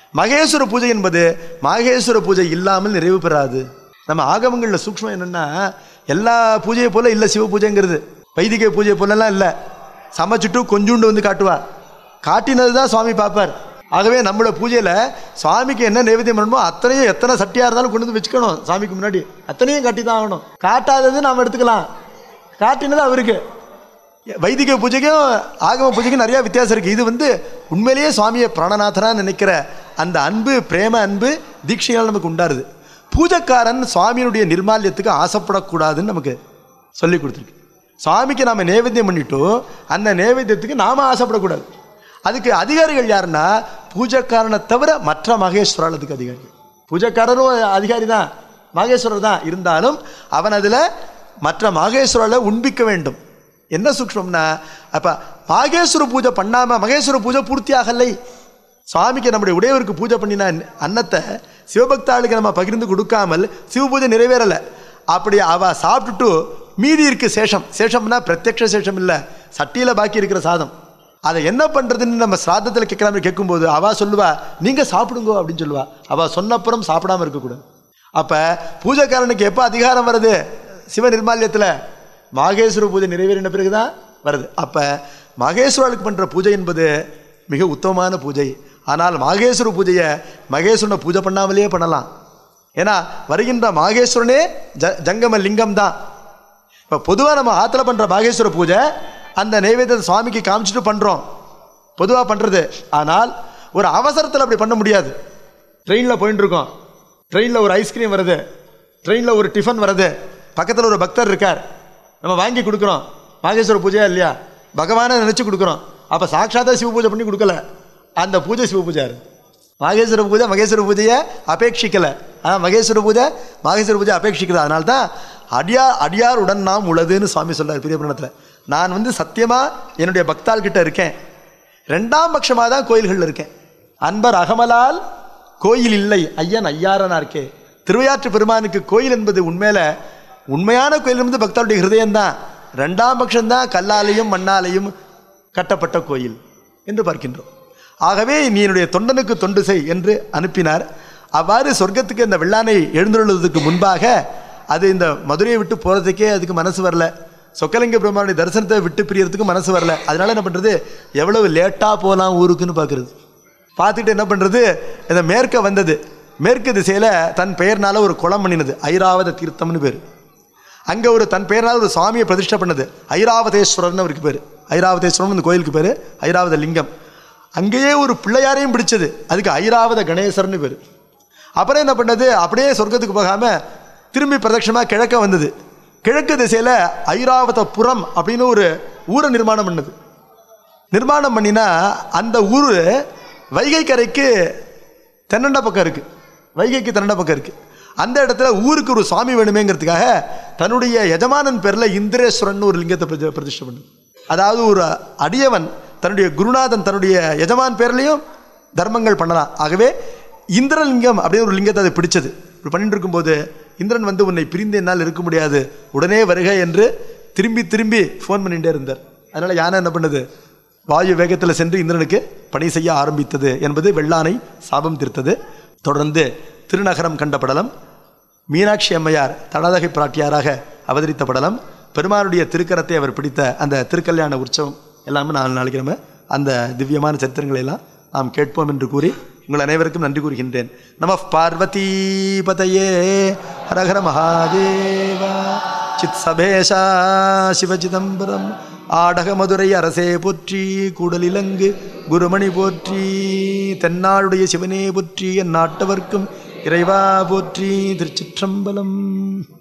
மகேஸ்வர பூஜை என்பது மகேஸ்வர பூஜை இல்லாமல் நிறைவு பெறாது நம்ம ஆகமங்களில் சூக்ஷ்மம் என்னன்னா எல்லா பூஜையை போல இல்லை சிவ பூஜைங்கிறது வைதிக பூஜை போலலாம் இல்லை சமைச்சிட்டு கொஞ்சோண்டு வந்து காட்டுவா காட்டினது தான் சுவாமி பார்ப்பார் ஆகவே நம்மளோட பூஜையில் சுவாமிக்கு என்ன நைவேத்தியம் பண்ணணுமோ அத்தனையும் எத்தனை சட்டியாக இருந்தாலும் கொண்டு வந்து வச்சுக்கணும் சாமிக்கு முன்னாடி அத்தனையும் காட்டி தான் ஆகணும் காட்டாதது நாம் எடுத்துக்கலாம் காட்டினது அவருக்கு வைதிக பூஜைக்கும் ஆகம பூஜைக்கும் நிறைய வித்தியாசம் இருக்குது இது வந்து உண்மையிலேயே சுவாமியை பிராணநாதனா நினைக்கிற அந்த அன்பு பிரேம அன்பு தீட்சைகள் நமக்கு உண்டாருது பூஜைக்காரன் சுவாமியினுடைய நிர்மால்யத்துக்கு ஆசைப்படக்கூடாதுன்னு நமக்கு சொல்லி கொடுத்துருக்கு சுவாமிக்கு நாம் நைவேத்தியம் பண்ணிட்டோம் அந்த நைவேத்தியத்துக்கு நாம் ஆசைப்படக்கூடாது அதுக்கு அதிகாரிகள் யாருன்னா பூஜைக்காரனை தவிர மற்ற மகேஸ்வரால் அதுக்கு அதிகாரிகள் பூஜைக்காரரும் அதிகாரி தான் மகேஸ்வரர் தான் இருந்தாலும் அவன் அதில் மற்ற மகேஸ்வரலை உண்பிக்க வேண்டும் என்ன சூக்ஷ்மம்னா அப்போ மகேஸ்வர பூஜை பண்ணாமல் மகேஸ்வர பூஜை பூர்த்தி ஆகலை சுவாமிக்கு நம்முடைய உடையவருக்கு பூஜை பண்ணின அன்னத்தை சிவபக்தாளுக்கு நம்ம பகிர்ந்து கொடுக்காமல் சிவ பூஜை நிறைவேறலை அப்படி அவ சாப்பிட்டுட்டு மீதி இருக்கு சேஷம் சேஷம்னா பிரத்யக்ஷ சேஷம் இல்லை சட்டியில் பாக்கி இருக்கிற சாதம் அதை என்ன பண்ணுறதுன்னு நம்ம சிராதத்தில் கேட்கலாமே கேட்கும்போது அவ சொல்லுவா நீங்கள் சாப்பிடுங்கோ அப்படின்னு சொல்லுவா அவ சொன்னப்புறம் சாப்பிடாம இருக்கக்கூடாது அப்போ பூஜைக்காரனுக்கு எப்போ அதிகாரம் வருது சிவ நிர்மால்யத்தில் மாகேஸ்வர பூஜை நிறைவேறின பிறகு தான் வருது அப்போ மகேஸ்வரனுக்கு பண்ணுற பூஜை என்பது மிக உத்தமமான பூஜை ஆனால் மாகேஸ்வர பூஜையை மகேஸ்வரனை பூஜை பண்ணாமலேயே பண்ணலாம் ஏன்னா வருகின்ற மாகேஸ்வரனே ஜ ஜங்கம லிங்கம் தான் இப்போ பொதுவாக நம்ம ஆற்றுல பண்ணுற மாகேஸ்வர பூஜை அந்த நைவேத்தியத்தை சுவாமிக்கு காமிச்சிட்டு பண்ணுறோம் பொதுவாக பண்ணுறது ஆனால் ஒரு அவசரத்தில் அப்படி பண்ண முடியாது ட்ரெயினில் போயின்னு இருக்கோம் ட்ரெயினில் ஒரு ஐஸ்கிரீம் வருது ட்ரெயினில் ஒரு டிஃபன் வருது பக்கத்தில் ஒரு பக்தர் இருக்கார் நம்ம வாங்கி கொடுக்குறோம் மாகேஸ்வர பூஜையா இல்லையா பகவானை நினச்சி கொடுக்குறோம் அப்போ சாட்சாத்தா சிவ பூஜை பண்ணி கொடுக்கல அந்த பூஜை சிவ பூஜை மகேஸ்வர பூஜை மகேஸ்வர பூஜையை அபேட்சிக்கலை ஆ மகேஸ்வர பூஜை மகேஸ்வர பூஜை அபேட்சிக்கல அதனால தான் அடியார் அடியார் உடன் நாம் உளதுன்னு சுவாமி சொல்றார் பெரிய புராணத்தில் நான் வந்து சத்தியமாக என்னுடைய பக்தாள் கிட்ட இருக்கேன் ரெண்டாம் பட்சமாக தான் கோயில்களில் இருக்கேன் அன்பர் அகமலால் கோயில் இல்லை ஐயன் ஐயாரனா இருக்கே திருவையாற்று பெருமானுக்கு கோயில் என்பது உண்மையில உண்மையான கோயில் என்பது பக்தருடைய ஹிருதயம்தான் ரெண்டாம் பட்சம்தான் கல்லாலையும் மண்ணாலையும் கட்டப்பட்ட கோயில் என்று பார்க்கின்றோம் ஆகவே நீ என்னுடைய தொண்டனுக்கு தொண்டு செய் என்று அனுப்பினார் அவ்வாறு சொர்க்கத்துக்கு இந்த வெள்ளானை எழுந்துள்ளதுக்கு முன்பாக அது இந்த மதுரையை விட்டு போகிறதுக்கே அதுக்கு மனசு வரல சொக்கலிங்க பெருமானுடைய தரிசனத்தை விட்டு பிரியறதுக்கு மனசு வரல அதனால என்ன பண்ணுறது எவ்வளவு லேட்டாக போகலாம் ஊருக்குன்னு பார்க்குறது பார்த்துட்டு என்ன பண்ணுறது இந்த மேற்க வந்தது மேற்கு திசையில் தன் பெயர்னால ஒரு குளம் பண்ணினது ஐராவத தீர்த்தம்னு பேர் அங்கே ஒரு தன் பெயர்னால ஒரு சுவாமியை பிரதிஷ்டை பண்ணது ஐராவதேஸ்வரர்னு அவருக்கு பேர் ஐராவதேஸ்வரன் இந்த கோயிலுக்கு பேர் ஐராவத லிங்கம் அங்கேயே ஒரு பிள்ளையாரையும் பிடிச்சது அதுக்கு ஐராவத கணேசர்னு பேர் அப்புறம் என்ன பண்ணது அப்படியே சொர்க்கத்துக்கு போகாமல் திரும்பி பிரதட்சமாக கிழக்க வந்தது கிழக்கு திசையில் ஐராவதபுரம் அப்படின்னு ஒரு ஊரை நிர்மாணம் பண்ணது நிர்மாணம் பண்ணினா அந்த ஊர் வைகை கரைக்கு தென்னண்ட பக்கம் இருக்கு வைகைக்கு தென்னண்ட பக்கம் இருக்கு அந்த இடத்துல ஊருக்கு ஒரு சுவாமி வேணுமேங்கிறதுக்காக தன்னுடைய எஜமானன் பேரில் இந்திரேஸ்வரன் ஒரு லிங்கத்தை பிரதி- பிரதிஷ்டை பண்ணு அதாவது ஒரு அடியவன் தன்னுடைய குருநாதன் தன்னுடைய எஜமான் பேர்லையும் தர்மங்கள் பண்ணலாம் ஆகவே இந்திரலிங்கம் அப்படின்னு ஒரு லிங்கத்தை அது பிடிச்சது இப்படி பண்ணிட்டு இருக்கும்போது இந்திரன் வந்து உன்னை பிரிந்து என்னால் இருக்க முடியாது உடனே வருக என்று திரும்பி திரும்பி ஃபோன் பண்ணிகிட்டே இருந்தார் அதனால யானை என்ன பண்ணுது வாயு வேகத்தில் சென்று இந்திரனுக்கு பணி செய்ய ஆரம்பித்தது என்பது வெள்ளானை சாபம் தீர்த்தது தொடர்ந்து திருநகரம் கண்ட படலம் மீனாட்சி அம்மையார் தடதகை பிராட்டியாராக அவதரித்த படலம் பெருமானுடைய திருக்கரத்தை அவர் பிடித்த அந்த திருக்கல்யாண உற்சவம் எல்லாமே நாலு நாளைக்கு நம்ம அந்த திவ்யமான சரித்திரங்களை எல்லாம் நாம் கேட்போம் என்று கூறி உங்கள் அனைவருக்கும் நன்றி கூறுகின்றேன் நம பார்வதி பதையே ஹரஹர மகாதேவா சித் சபேஷா சிவசிதம்பரம் ஆடக மதுரை அரசே போற்றி கூடலிலங்கு குருமணி போற்றி தென்னாளுடைய சிவனே போற்றி என் நாட்டவர்க்கும் இறைவா போற்றி திருச்சிற்றம்பலம்